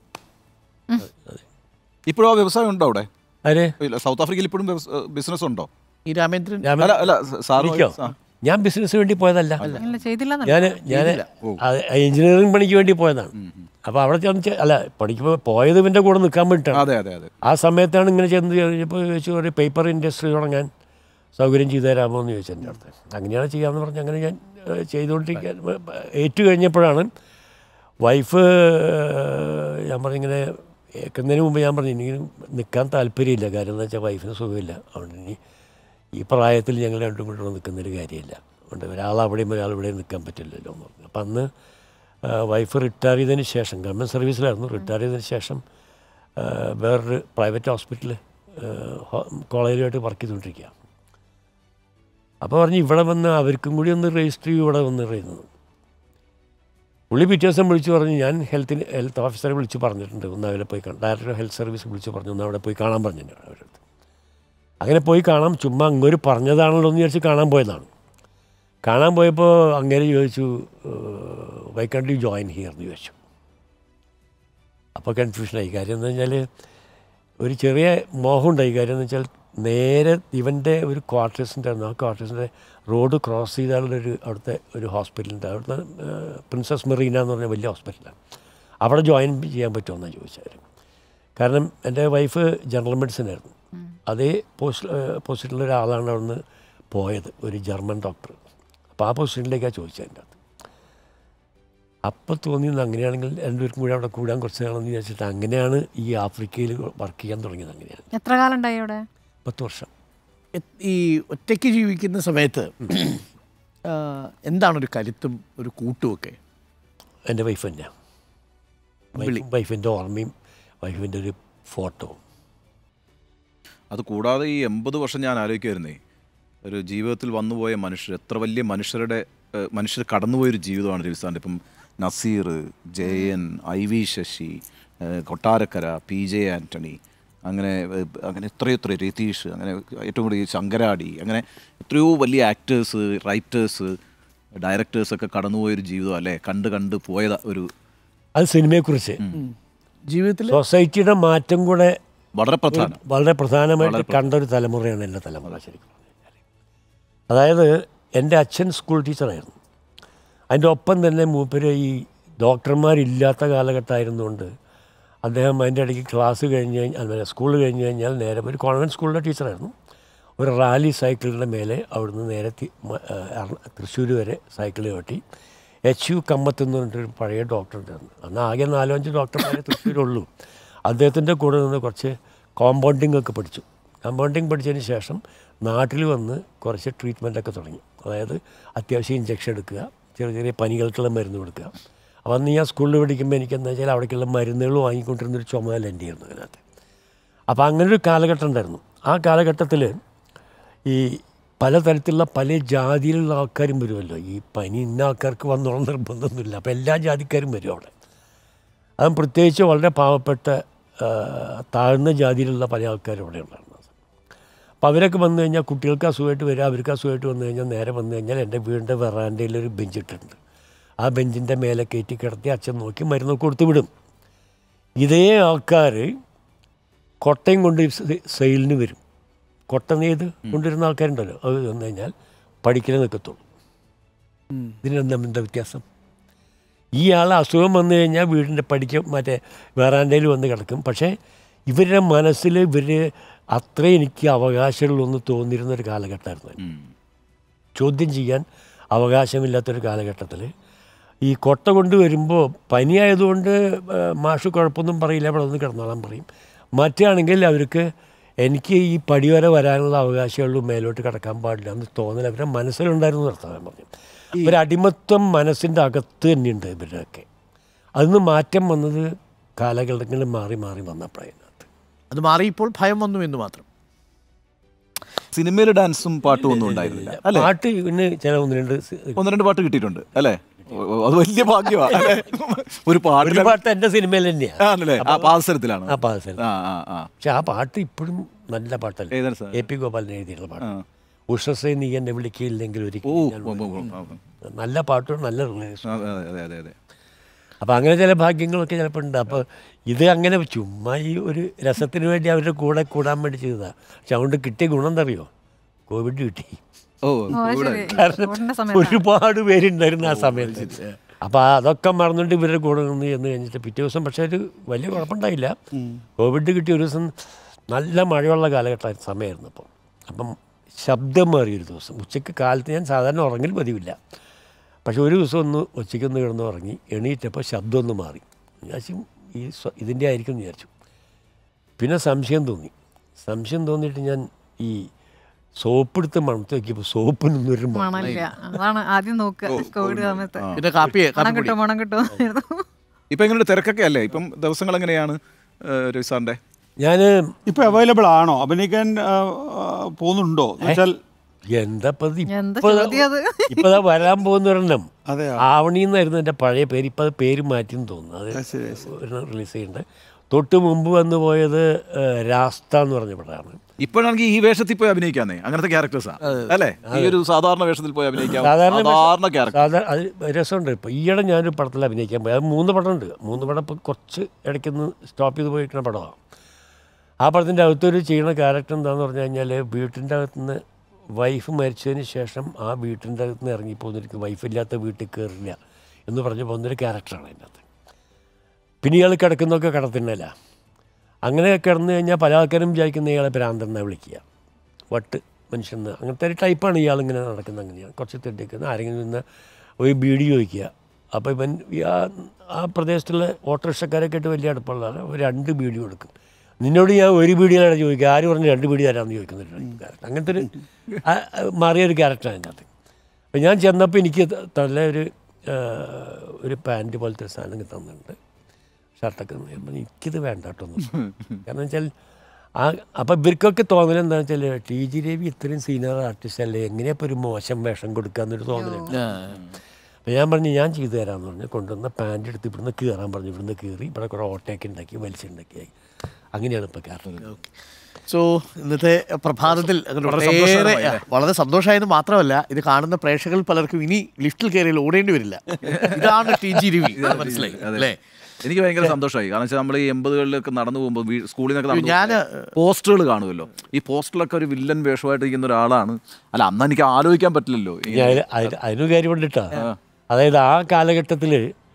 ഇപ്പോഴും ആ വ്യവസായം ഉണ്ടോ അവിടെ ആരെ ഇല്ല, സൗത്ത് ആഫ്രിക്കയിൽ ഇപ്പോഴും ബിസിനസ് ഉണ്ടോ ഈ രാമേന്ദ്രൻ ഞാൻ അല്ല അല്ല സാറ് എനിക്കോ ഞാൻ ബിസിനസ് വേണ്ടി പോയതല്ല ഇല്ല ചെയ്തില്ല ഞാൻ ഞാൻ എഞ്ചിനീയറിംഗ് പണിക്ക് വേണ്ടി പോയതാണ് അപ്പോൾ അവിടെ ചെന്ന് ചെ- അല്ല പണിക്ക് പോ- പോയത് ഇവൻ്റെ കൂടെ നിൽക്കാൻ വേണ്ടിയിട്ടാണ് അതെ അതെ അതെ ആ സമയത്താണ് ഇങ്ങനെ ചെന്ന് കഴിഞ്ഞപ്പോൾ ചോദിച്ചു ഒരു പേപ്പർ ഇൻഡസ്ട്രി തുടങ്ങാൻ സൗകര്യം ചെയ്തു തരാമോ എന്ന് ചോദിച്ചു എൻ്റെ അടുത്ത് അങ്ങനെയാണ് ചെയ്യാമെന്ന് പറഞ്ഞ് അങ്ങനെ ഞാൻ ഏഹ്, ചെയ്തുകൊണ്ടിരിക്കാൻ ഏറ്റു കഴിഞ്ഞപ്പോഴാണ് വൈഫ് ഞാൻ പറഞ്ഞിങ്ങനെ ഏക്കുന്നതിന് മുമ്പ് ഞാൻ പറഞ്ഞു എനിക്ക് നിൽക്കാൻ താല്പര്യമില്ല കാര്യം എന്ന് വെച്ചാൽ വൈഫിന് സുഖമില്ല അതുകൊണ്ട് ഇനി ഈ പ്രായത്തിൽ ഞങ്ങൾ രണ്ടും കൂടെ നിൽക്കുന്നൊരു കാര്യമില്ല അതുകൊണ്ട് ഒരാൾ അവിടെയും ഒരാൾ ഇവിടെയും നിൽക്കാൻ പറ്റില്ലല്ലോ എന്ന് പറഞ്ഞു അപ്പം അന്ന് ആ, വൈഫ് റിട്ടയർ ചെയ്തതിന് ശേഷം ഗവൺമെൻറ് സർവീസിലായിരുന്നു റിട്ടയർ ചെയ്തതിന് ശേഷം ആ, വേറൊരു പ്രൈവറ്റ് ഹോസ്പിറ്റൽ കോളേജിലായിട്ട് വർക്ക് ചെയ്തുകൊണ്ടിരിക്കുക അപ്പോൾ പറഞ്ഞു ഇവിടെ വന്ന് അവർക്കും കൂടി ഒന്ന് രജിസ്റ്റർ ചെയ്യും ഇവിടെ വന്ന് പറയുന്നത് പുള്ളി പിറ്റേ ദിവസം വിളിച്ച് പറഞ്ഞു ഞാൻ ഹെൽത്തിന് ഹെൽത്ത് ഓഫീസറെ വിളിച്ച് പറഞ്ഞിട്ടുണ്ട് ഒന്ന് അവരെ പോയി കാണാം ഡയറക്ടർ ഹെൽത്ത് സർവീസ് വിളിച്ച് പറഞ്ഞു ഒന്ന് അവിടെ പോയി കാണാൻ പറഞ്ഞിട്ടുണ്ട് അവരുടെ അടുത്ത് അങ്ങനെ പോയി കാണാം ചുമ്മാ അങ്ങോട്ട് പറഞ്ഞതാണല്ലോ എന്ന് വിചാരിച്ച് കാണാൻ പോയതാണ് കാണാൻ പോയപ്പോൾ അങ്ങനെ ചോദിച്ചു വൈ കണ്ട് യു ജോയിൻ ഹിയർ എന്ന് ചോദിച്ചു അപ്പോൾ കൺഫ്യൂഷനായി കാര്യം എന്ന് വെച്ചാൽ ഒരു ചെറിയ മോഹമുണ്ടായി കാര്യം എന്ന് വെച്ചാൽ നേരെ ഇവൻ്റെ ഒരു ക്വാർട്ടേഴ്സിൻ്റെ ആയിരുന്നു ആ ക്വാർട്ടേഴ്സിൻ്റെ റോഡ് ക്രോസ് ചെയ്താലുള്ള ഒരു അവിടുത്തെ ഒരു ഹോസ്പിറ്റലുണ്ട് അവിടുത്തെ പ്രിൻസസ് മെറീന എന്ന് പറഞ്ഞ വലിയ ഹോസ്പിറ്റലാണ് അവിടെ ജോയിൻ ചെയ്യാൻ പറ്റുമെന്നാണ് ചോദിച്ചത് കാരണം എൻ്റെ വൈഫ് ജനറൽ മെഡിസിൻ ആയിരുന്നു അതേ പോസ്റ്റ് പോസ്റ്റിലുള്ള ഒരാളാണ് അവിടുന്ന് പോയത് ഒരു ജർമ്മൻ ഡോക്ടർ അപ്പോൾ ആ പൊസിഷനിലേക്കാണ് ചോദിച്ചത് എൻ്റെ അകത്ത് അപ്പോൾ തോന്നിയത് അങ്ങനെയാണെങ്കിൽ രണ്ടുപേർക്കും കൂടി അവിടെ കൂടാൻ കുറച്ച് നാളെന്ന് വിചാരിച്ചിട്ട് അങ്ങനെയാണ് ഈ ആഫ്രിക്കയിൽ വർക്ക് ചെയ്യാൻ തുടങ്ങിയത് അങ്ങനെയാണ് എത്ര കാലം ഉണ്ടായി അവിടെ പത്ത് വർഷം എ- ഈ ഒറ്റയ്ക്ക് ജീവിക്കുന്ന സമയത്ത് ആ, എന്താണ് ഒരു കരുത്തും ഒരു കൂട്ടുമൊക്കെ എൻ്റെ വൈഫ് തന്നെയാണ് വൈഫും വൈഫിൻ്റെ ഓർമ്മയും വൈഫിൻ്റെ ഒരു ഫോട്ടോ അത് കൂടാതെ ഈ എൺപത് വർഷം ഞാൻ ആലോചിക്കുമായിരുന്നേ ഒരു ജീവിതത്തിൽ വന്നുപോയ മനുഷ്യർ എത്ര വലിയ മനുഷ്യരുടെ ഏഹ്, മനുഷ്യർ കടന്നുപോയൊരു ജീവിതമാണ് രവിസാറിൻ്റെ ഇപ്പം നസീർ ജയൻ ഐ വി ശശി ഏഹ്, കൊട്ടാരക്കര പി ജെ ആൻ്റണി അങ്ങനെ ഏഹ്, അങ്ങനെ എത്രയോ എത്രയോ രതീഷ് അങ്ങനെ ഏറ്റവും കൂടുതൽ ഈ ശങ്കരാടി അങ്ങനെ എത്രയോ വലിയ ആക്ടേഴ്സ് റൈറ്റേഴ്സ് ഡയറക്ടേഴ്സൊക്കെ കടന്നുപോയൊരു ജീവിതം അല്ലേ കണ്ട് കണ്ട് പോയത് ഒരു അത് സിനിമയെക്കുറിച്ച് ജീവിതത്തിൽ സൊസൈറ്റിയുടെ മാറ്റം കൂടെ വളരെ പ്രധാനം വളരെ പ്രധാനമായിട്ട് കണ്ടൊരു തലമുറയാണ് എൻ്റെ തലമുറ ശരിക്കും പറഞ്ഞു കഴിഞ്ഞാൽ അതായത് എൻ്റെ അച്ഛൻ സ്കൂൾ ടീച്ചറായിരുന്നു അതിൻ്റെ ഒപ്പം തന്നെ മൂപ്പര് ഈ ഡോക്ടർമാരില്ലാത്ത കാലഘട്ടമായിരുന്നുകൊണ്ട് അദ്ദേഹം അതിൻ്റെ ഇടയ്ക്ക് ക്ലാസ് കഴിഞ്ഞ് കഴിഞ്ഞാൽ അല്ല സ്കൂൾ കഴിഞ്ഞ് കഴിഞ്ഞാൽ നേരെ ഒരു കോൺവെൻറ്റ് സ്കൂളിലെ ടീച്ചറായിരുന്നു ഒരു റാലി സൈക്കിളിൻ്റെ മേലെ അവിടുന്ന് നേരെ തി- മ- ആ, എറണ- തൃശ്ശൂർ വരെ സൈക്കിൾ ഓട്ടി എച്ച് യു കമ്മത്ത് എന്ന് പറഞ്ഞിട്ടൊരു പഴയ ഡോക്ടർ ഉണ്ടായിരുന്നു അന്ന് ആകെ നാലോ അഞ്ച് ഡോക്ടർമാരെ തൃശ്ശൂരുള്ളൂ അദ്ദേഹത്തിൻ്റെ കൂടെ നിന്ന് കുറച്ച് കോമ്പൗണ്ടിങ് ഒക്കെ പഠിച്ചു കോമ്പൗണ്ടിങ് പഠിച്ചതിന് ശേഷം നാട്ടിൽ വന്ന് കുറച്ച് ട്രീറ്റ്മെൻറ്റൊക്കെ തുടങ്ങി അതായത് അത്യാവശ്യം ഇഞ്ചക്ഷൻ എടുക്കുക ചെറിയ ചെറിയ പനികൾക്കുള്ള മരുന്ന് കൊടുക്കുക അപ്പോൾ അന്ന് ഞാൻ സ്കൂളിൽ പഠിക്കുമ്പോൾ എനിക്ക് എന്താ വെച്ചാൽ അവിടേക്കുള്ള മരുന്നുകൾ വാങ്ങിക്കൊണ്ടിരുന്നൊരു ചുമതല എൻ്റെ ആയിരുന്നു അതിനകത്ത് അപ്പോൾ അങ്ങനെ ഒരു കാലഘട്ടം ഉണ്ടായിരുന്നു ആ കാലഘട്ടത്തിൽ ഈ പലതരത്തിലുള്ള പല ജാതിയിലുള്ള ആൾക്കാരും വരുമല്ലോ ഈ പനി ഇന്ന ആൾക്കാർക്ക് വന്നോളം നിർബന്ധമൊന്നുമില്ല അപ്പോൾ എല്ലാ ജാതിക്കാരും വരും അവിടെ അതും പ്രത്യേകിച്ച് വളരെ പാവപ്പെട്ട ആ, താഴ്ന്ന ജാതിയിലുള്ള പല ആൾക്കാരും അവിടെ ഉണ്ടായിരുന്നു അപ്പോൾ അവരൊക്കെ വന്നു കഴിഞ്ഞാൽ കുട്ടികൾക്ക് അസുഖമായിട്ട് വരിക അവർക്ക് അസുഖമായിട്ട് വന്നു കഴിഞ്ഞാൽ നേരെ വന്നു കഴിഞ്ഞാൽ എൻ്റെ വീടിൻ്റെ വെറാൻഡയിൽ ഒരു ബെഞ്ച് ഇട്ടിട്ടുണ്ട് ആ ബെഞ്ചിൻ്റെ മേലെ കയറ്റി കിടത്തി അച്ഛൻ നോക്കി മരുന്ന് കൊടുത്തു വിടും ഇതേ ആൾക്കാർ കൊട്ടയും കൊണ്ട് സെ- സെയിലിന് വരും കൊട്ട നെയ്ത് കൊണ്ടുവരുന്ന ആൾക്കാരുണ്ടല്ലോ അത് വന്നു കഴിഞ്ഞാൽ പഠിക്കലേ നിൽക്കത്തുള്ളൂ ഇതിനെന്താ എന്താ വ്യത്യാസം ഈ ആൾ അസുഖം വന്നു കഴിഞ്ഞാൽ വീടിൻ്റെ പഠിക്ക മറ്റേ വേറാണ്ടയിൽ വന്ന് കിടക്കും പക്ഷേ ഇവരുടെ മനസ്സിൽ ഇവർ അത്രേ എനിക്ക് അവകാശമുള്ളൂ എന്ന് തോന്നിയിരുന്ന ഒരു കാലഘട്ടമായിരുന്നു ഉം. ചോദ്യം ചെയ്യാൻ അവകാശമില്ലാത്തൊരു കാലഘട്ടത്തിൽ ഈ കൊട്ട കൊണ്ട് വരുമ്പോൾ പനിയായതുകൊണ്ട് ആ, മാഷ് കുഴപ്പമൊന്നും പറയില്ല അവിടെ ഒന്ന് കിടന്നോളാൻ പറയും മറ്റാണെങ്കിൽ അവർക്ക് എനിക്ക് ഈ പടി വരെ വരാനുള്ള അവകാശമുള്ളൂ മേലോട്ട് കിടക്കാൻ പാടില്ല എന്ന് തോന്നൽ അവരുടെ മനസ്സിലുണ്ടായിരുന്നു നിർത്താൻ പറഞ്ഞു ഒരു അടിമത്വം മനസ്സിൻ്റെ അകത്ത് തന്നെയുണ്ട് ഇവരുടെയൊക്കെ അതിന് മാറ്റം വന്നത് കാലഘട്ടങ്ങളിൽ മാറി മാറി വന്നപ്പോഴതിനകത്ത് അത് മാറിയപ്പോൾ ഭയം വന്നു എന്ന് മാത്രം സിനിമയിൽ ഡാൻസും പാട്ടും ഒന്നും ഉണ്ടായിരുന്നില്ല അല്ലേ പാട്ട് പിന്നെ ചില ഒന്ന് രണ്ട് സി- ഒന്ന് രണ്ട് പാട്ട് കിട്ടിയിട്ടുണ്ട് അല്ലേ ഓ, ഓ, അത് വലിയ ഭാഗ്യമാണ് അല്ലേ ഒരു ഒരു പാട്ടിൽ പാട്ട് എൻ്റെ സിനിമയിൽ തന്നെയാണ് ആണല്ലേ ആ പാവസരത്തിലാണ് ആ പാദസരം ആ ആ ആ പക്ഷെ ആ പാട്ട് ഇപ്പോഴും നല്ല പാട്ടല്ലേ ഏതാണ് സാർ എ പി ഗോപാലൻ എഴുതിയിട്ടുള്ള പാട്ട് ആ. ഉഷസേ നീ എന്നെ വിളിക്കില്ലെങ്കിൽ ഓ ഒരിക്കലും ഞാൻ ഓ, ഓ, ഓ, വിളിക്കില്ല. ആ, നല്ല പാട്ടും നല്ല റിലേഷൻ ആ, അതെ അതെ അതെ അതെ അപ്പോൾ അങ്ങനെ ചില ഭാഗ്യങ്ങളൊക്കെ ചിലപ്പോൾ ഉണ്ട് അപ്പോൾ ഇത് അങ്ങനെ ചുമ്മാ ഈ ഒരു രസത്തിന് വേണ്ടി അവരുടെ കൂടെ കൂടാൻ വേണ്ടി ചെയ്തതാണ് പക്ഷെ അതുകൊണ്ട് കിട്ടിയ ഗുണം എന്താ അറിയോ കോവിഡ് കിട്ടി ഓ ഓ അത് ഇവിടെ ശരി കാരണം കോവിഡിന്റെ സമയത്ത് ഒരുപാട് പേരുണ്ടായിരുന്നു ആ സമയത്ത് അപ്പോൾ അതൊക്കെ മറന്നിട്ട് ഇവരുടെ കൂടെ നിന്ന് ചെന്ന് കഴിഞ്ഞിട്ട് പിറ്റേ ദിവസം പക്ഷേ ഒരു വലിയ കുഴപ്പമുണ്ടായില്ല കോവിഡ് കിട്ടിയ ഒരു ദിവസം നല്ല മഴയുള്ള കാലഘട്ട സമയമായിരുന്നു അപ്പോൾ അപ്പം ശബ്ദം മാറിയൊരു ദിവസം ഉച്ചയ്ക്ക് കാലത്ത് ഞാൻ സാധാരണ ഉറങ്ങൽ പതിവില്ല പക്ഷെ ഒരു ദിവസം ഒന്ന് ഉച്ചയ്ക്ക് ഒന്ന് കിടന്ന് ഉറങ്ങി എണീറ്റപ്പോൾ ശബ്ദം ഒന്ന് മാറി വിചാരിച്ചു ഈ സ്വ- ഇതിൻ്റെ ആയിരിക്കും എന്ന് വിചാരിച്ചു പിന്നെ സംശയം തോന്നി സംശയം തോന്നിയിട്ട് ഞാൻ ഈ സോപ്പ് എടുത്ത് മണത്ത് നോക്കിയപ്പോൾ സോപ്പിനൊന്നും ഒരു മണം മണമില്ല അതാണ് ആദ്യം നോക്കുക കോവിഡ് സമയത്ത് പിന്നെ കാപ്പിയെ മണം കാപ്പി കിട്ടും മണം കിട്ടും ഇപ്പൊ എങ്ങനെ തിരക്കൊക്കെ അല്ലേ ഇപ്പം ദിവസങ്ങൾ എങ്ങനെയാണ് ഏഹ്, രവി സാറിന്റെ ഞാൻ ഇപ്പൊ അവൈലബിൾ ആണോ അഭിനയിക്കാൻ ആ, ആ, പോകുന്നുണ്ടോ എന്ന് വെച്ചാൽ എന്താ ഇപ്പൊ ഇത് എന്താ ഇപ്പൊ ദാ- ചോദ്യം അത്? ഇപ്പൊ ദാ വരാൻ പോകുന്ന ഒരെണ്ണം അതെയോ? ആവണി എന്നായിരുന്നു എൻ്റെ പഴയ പേര് ഇപ്പം അത് പേര് മാറ്റിയെന്ന് തോന്നുന്നു അത് ആ, ശരി, ശരി. ഒരെണ്ണം റിലീസ് ചെയ്യുന്നുണ്ട് തൊട്ട് മുമ്പ് വന്നു പോയത് ഏഹ്, രാസ്ത എന്ന് പറഞ്ഞ പടമാണ് ഇപ്പോഴാണെങ്കിൽ ഈ വേഷത്തിൽ പോയി അഭിനയിക്കാന്നേ അങ്ങനത്തെ ക്യാരക്ടേഴ്സാ അല്ലേ ഈ ഒരു സാധാരണ വേഷത്തിൽ പോയി അഭിനയിക്കാം സാധാരണ സാധാരണ ക്യാരക്ടർ സാധാരണ അത് രസമുണ്ട് ഇപ്പോൾ ഈയിടെ ഞാനൊരു പടത്തിൽ അഭിനയിക്കാൻ പോയി അത് മൂന്ന് പടമുണ്ട് മൂന്ന് പടം ഇപ്പോൾ കുറച്ച് ഇടയ്ക്കൊന്ന് സ്റ്റോപ്പ് ചെയ്ത് പോയിരിക്കുന്ന പടമാണ് ആ പടത്തിൻ്റെ അകത്തൊരു ചെയ്യണ ക്യാരക്ടർ എന്താണെന്ന് പറഞ്ഞു കഴിഞ്ഞാൽ വീട്ടിൻ്റെ അകത്തുനിന്ന് വൈഫ് മരിച്ചതിന് ശേഷം ആ വീട്ടിൻ്റെ അകത്ത് നിന്ന് ഇറങ്ങിപ്പോന്നിരിക്കും വൈഫില്ലാത്ത വീട്ടിൽ കയറില്ല എന്ന് പറഞ്ഞ് പോകുന്നൊരു ക്യാരക്ടറാണ് അതിൻ്റെ അകത്ത് പിന്നെ ഇയാൾ കിടക്കുന്നതൊക്കെ കിടത്തിന്നല്ല അങ്ങനെ കിടന്നു കഴിഞ്ഞാൽ പല ആൾക്കാരും വിചാരിക്കുന്ന ഇയാളെ ഭ്രാന്തനെന്നാണ് വിളിക്കുക വട്ട് മനുഷ്യൻ അങ്ങനത്തെ ഒരു ടൈപ്പാണ് ഇയാൾ ഇങ്ങനെ നടക്കുന്നത് അങ്ങനെയാണ് കുറച്ച് തെറ്റിക്കുന്നത് ആരെങ്കിലും നിന്ന് ഒരു ബീഡി ചോദിക്കുക അപ്പോൾ ഇവൻ ഈ ആ ആ പ്രദേശത്തുള്ള ഓട്ടോറിക്ഷക്കാരൊക്കെ ആയിട്ട് വലിയ അടുപ്പമുള്ളതാണ് ഒരു രണ്ട് ബീഡി കൊടുക്കും നിന്നോട് ഞാൻ ഒരു ബീഡിയാണ് ചോദിക്കുക ആര് പറഞ്ഞു രണ്ട് ബീഡി തരാമെന്ന് ചോദിക്കുന്ന ഒരു ക്യാരക്ടർ അങ്ങനത്തെ ഒരു ആ, ആ, മാറിയ ഒരു ക്യാരക്ടറാണ് അതിൻ്റെ അകത്ത് അപ്പോൾ ഞാൻ ചെന്നപ്പോൾ എനിക്ക് ത- നല്ല ഒരു ആ, ഒരു പാൻറ്റ് പോലത്തെ ഒരു സാധനം തന്നിട്ടുണ്ട് ഷർട്ടൊക്കെ തന്നു. ഞാൻ പറഞ്ഞു, എനിക്കിത് വേണ്ട കേട്ടോ ഒന്നും കാരണം വെച്ചാൽ ആ അപ്പം ഇവർക്കൊക്കെ തോന്നൽ എന്താണെന്ന് വെച്ചാൽ ടി ജി രവി ഇത്രയും സീനിയർ ആർട്ടിസ്റ്റ് അല്ലേ എങ്ങനെയാ ഇപ്പോൾ ഒരു മോശം വേഷം കൊടുക്കാന്നൊരു തോന്നലുണ്ട് അപ്പോൾ ഞാൻ പറഞ്ഞു ഞാൻ ചെയ്തു തരാമെന്ന് പറഞ്ഞു കൊണ്ടുവന്ന പാൻറ് എടുത്ത് ഇവിടുന്ന് കീറാൻ പറഞ്ഞു ഇവിടുന്ന് കീറി ഇവിടെ കുറേ ഓട്ടയൊക്കെ ഉണ്ടാക്കി വലിച്ചുണ്ടാക്കിയായി അങ്ങനെയാണ് ഇപ്പോൾ കാരണം സോ ഇന്നത്തെ പ്രഭാതത്തിൽ അങ്ങനെ വളരെ ഒട്ടേറെ- സന്തോഷകരമായി ആ, വളരെ സന്തോഷമായെന്ന് മാത്രമല്ല ഇത് കാണുന്ന പ്രേക്ഷകരിൽ പലർക്കും ഇനി ലിഫ്റ്റിൽ കയറിയാൽ ഓടേണ്ടി വരില്ല ഇതാണ് ടി ജി രവി മനസ്സിലായി അതെ. അല്ലേ എനിക്ക് ഭയങ്കര സന്തോഷമായി കാരണം വെച്ചാൽ നമ്മൾ ഈ എൺപതുകളിലൊക്കെ നടന്നു പോകുമ്പോൾ വീ- സ്കൂളിൽ നിന്നൊക്കെ നടന്നു ഞാൻ പോസ്റ്ററുകൾ കാണുമല്ലോ ഈ പോസ്റ്ററിലൊക്കെ ഒരു വില്ലൻ വേഷമായിട്ട് ഇരിക്കുന്ന ഒരാളാണ് അല്ല അന്ന് എനിക്ക് ആലോചിക്കാൻ പറ്റില്ലല്ലോ ഈ- ഞാൻ അതിന് അതിനൊരു കാര്യം കൊണ്ടിട്ടാ അതായത് ആ കാലഘട്ടത്തിൽ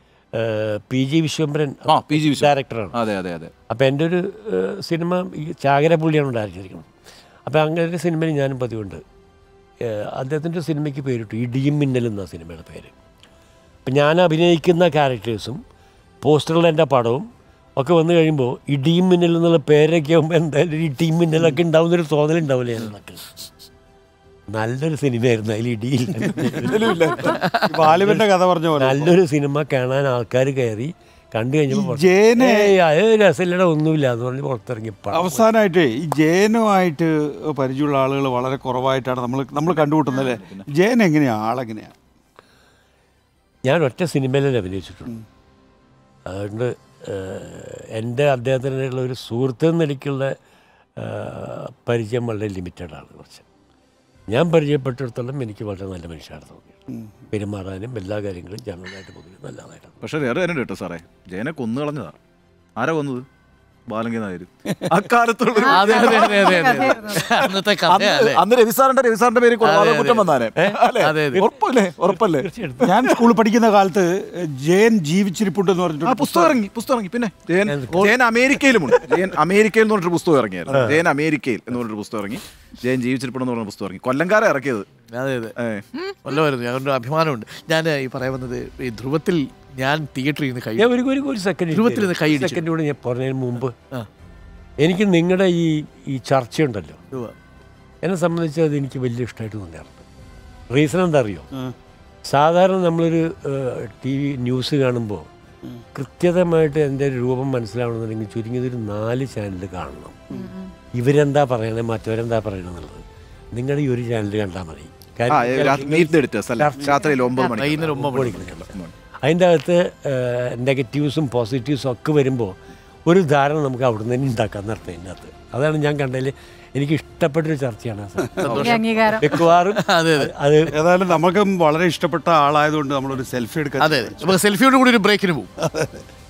പി ജി വിശ്വംഭരൻ ആ പി ജി വിശ്വ ഡയറക്ടറാണ് അതെ അതെ അതെ അപ്പോൾ എൻ്റെ ഒരു ഏഹ്, സിനിമ ഈ ചാകരപ്പുള്ളിയാണ് ഉണ്ടായിരിക്കുന്നത് അപ്പോൾ അങ്ങനെ ഒരു സിനിമയിൽ ഞാനും പതിവുണ്ട് ഏഹ്, അദ്ദേഹത്തിൻ്റെ സിനിമയ്ക്ക് പേരിട്ടു ഇടിയും മിന്നൽ എന്ന സിനിമയുടെ പേര് അപ്പം ഞാൻ അഭിനയിക്കുന്ന ക്യാരക്ടേഴ്സും പോസ്റ്ററിൽ എൻ്റെ പടവും ഒക്കെ വന്നു കഴിയുമ്പോൾ ഇടിയും മിന്നൽ എന്നുള്ള പേരൊക്കെ ആകുമ്പോൾ എന്തായാലും ഒരു ഇടിയും മിന്നലൊക്കെ ഉണ്ടാവുന്നൊരു തോന്നലുണ്ടാവില്ല എന്നൊക്കെ നല്ലൊരു സിനിമയായിരുന്നു അതിൽ ഇടിയില്ല ബാലുവിന്റെ കഥ പറഞ്ഞ പോലെ നല്ലൊരു സിനിമ കാണാൻ ആൾക്കാർ കയറി കണ്ടു കഴിഞ്ഞപ്പോൾ ജയനെ രസമില്ലട ഒന്നുമില്ല എന്ന് പറഞ്ഞ് പുറത്തിറങ്ങി പടം അവസാനമായിട്ട് ഈ ജയനുമായിട്ട് പരിചയമുള്ള ആളുകൾ വളരെ കുറവായിട്ടാണ് നമ്മൾ നമ്മൾ കണ്ടുമുട്ടുന്നത് അല്ലേ ജയൻ എങ്ങനെയാ ആളെങ്ങനെയാ ഞാൻ ഒറ്റ സിനിമയിലേ അഭിനയിച്ചിട്ടുണ്ട് അതുകൊണ്ട് ഏഹ്, എൻ്റെ അദ്ദേഹത്തിനുള്ള ഒരു സുഹൃത്ത് എന്ന നിലയ്ക്കുള്ള ഏഹ്, പരിചയം വളരെ ലിമിറ്റഡാണ് കുറച്ച് ഞാൻ പരിചയപ്പെട്ടിടത്തോളം എനിക്ക് വളരെ നല്ല മനുഷ്യനാണ് തോന്നിയത് പെരുമാറാനും എല്ലാ കാര്യങ്ങളും ജനറലായിട്ട് പൊതുവെ നല്ലതായിട്ടാണ് പക്ഷെ വേറെ കാര്യം കേട്ടോ സാറേ ജയനെ കൊന്നു കളഞ്ഞതാ ആരാ കൊന്നത് ബാലങ്കി നായർ അക്കാലത്തുള്ള ഒരു- അതെ അതെ അതെ അതെ അതെ അന്നത്തെ കഥ അന്ന് അല്ലേ അന്ന് രവിസാറിന്റെ രവിസാറിന്റെ പേര് കൊലപാതക കുറ്റം വന്നാലേ അല്ലേ അതെ, അതെ. ഉറപ്പല്ലേ ഉറപ്പല്ലേ ഞാൻ സ്കൂളിൽ പഠിക്കുന്ന കാലത്ത് ജയൻ ജീവിച്ചിരിപ്പുണ്ടെന്ന് ആ പറഞ്ഞിട്ട് പുസ്തകം ഇറങ്ങി പുസ്തകം ഇറങ്ങി പിന്നെ ജയൻ ജയൻ അമേരിക്കയിലുമുണ്ട് ജയൻ അമേരിക്കയിൽ എന്ന് പറഞ്ഞൊരു പുസ്തകം ഇറങ്ങിയായിരുന്നു ജയൻ അമേരിക്കയിൽ എന്ന് പറഞ്ഞൊരു പുസ്തകം ഇറങ്ങി ജയൻ ജീവിച്ചിരിപ്പുണ്ടെന്ന് പറഞ്ഞ പുസ്തകം ഇറങ്ങി കൊല്ലംകാരെ ഇറക്കിയത് അതെ അതെ ഏ. കൊല്ലമായിരുന്നു ഞങ്ങളുടെ അഭിമാനമുണ്ട് ഞാൻ ഈ പറയാൻ വന്നത് ഈ ധ്രുവത്തിൽ ഞാൻ തിയേറ്ററിൽ നിന്ന് ഞാൻ കഴിയും ഒരു ഒരു ഒരു സെക്കൻഡ് ധ്രുവത്തിൽ നിന്ന് കൈയടിച്ചു. സെക്കൻഡ് കൂടെ ഞാൻ പറഞ്ഞതിന് മുമ്പ് ആ. എനിക്ക് നിങ്ങളുടെ ഈ ഈ ചർച്ചയുണ്ടല്ലോ എന്നെ സംബന്ധിച്ച് അത് എനിക്ക് വലിയ ഇഷ്ടമായിട്ട് തോന്നിയാറുണ്ട് റീസൺ എന്താ അറിയോ സാധാരണ നമ്മളൊരു ടി വി ന്യൂസ് കാണുമ്പോൾ കൃത്യതമായിട്ട് എൻ്റെ ഒരു രൂപം മനസ്സിലാവണമെന്നുണ്ടെങ്കിൽ ചുരുങ്ങിയത് ഒരു നാല് ചാനൽ കാണണം ഇവരെന്താ പറയണേ മറ്റവരെന്താ പറയണമെന്നുള്ളത് നിങ്ങളുടെ ഈ ഒരു ചാനൽ കണ്ടാൽ മതി ആ മീറ്റ് എഡിറ്റേഴ്സ് അല്ല രാത്രിയിൽ ഒമ്പത് മണി വൈകുന്നേരം ഒമ്പത് മണിക്ക് അതിൻ്റെ അകത്ത് നെഗറ്റീവ്സും പോസിറ്റീവ്സും ഒക്കെ വരുമ്പോൾ ഒരു ധാരണ നമുക്ക് അവിടെ നിന്ന് തന്നെ ഉണ്ടാക്കാൻ നടത്തും അതിൻ്റെ അകത്ത് അതാണ് ഞാൻ കണ്ടതിൽ എനിക്ക് ഇഷ്ടപ്പെട്ടൊരു ചർച്ചയാണ് ആ സാധനം. ഈ അംഗീകാരം മിക്കവാറും അതെ അതെ അത് ഏതായാലും നമുക്ക് വളരെ ഇഷ്ടപ്പെട്ട ആളായതുകൊണ്ട് നമ്മളൊരു സെൽഫി എടുക്കാൻ അതെ അതെ നമുക്ക് സെൽഫിയോട് കൂടി ഒരു ബ്രേക്കിന് പോകും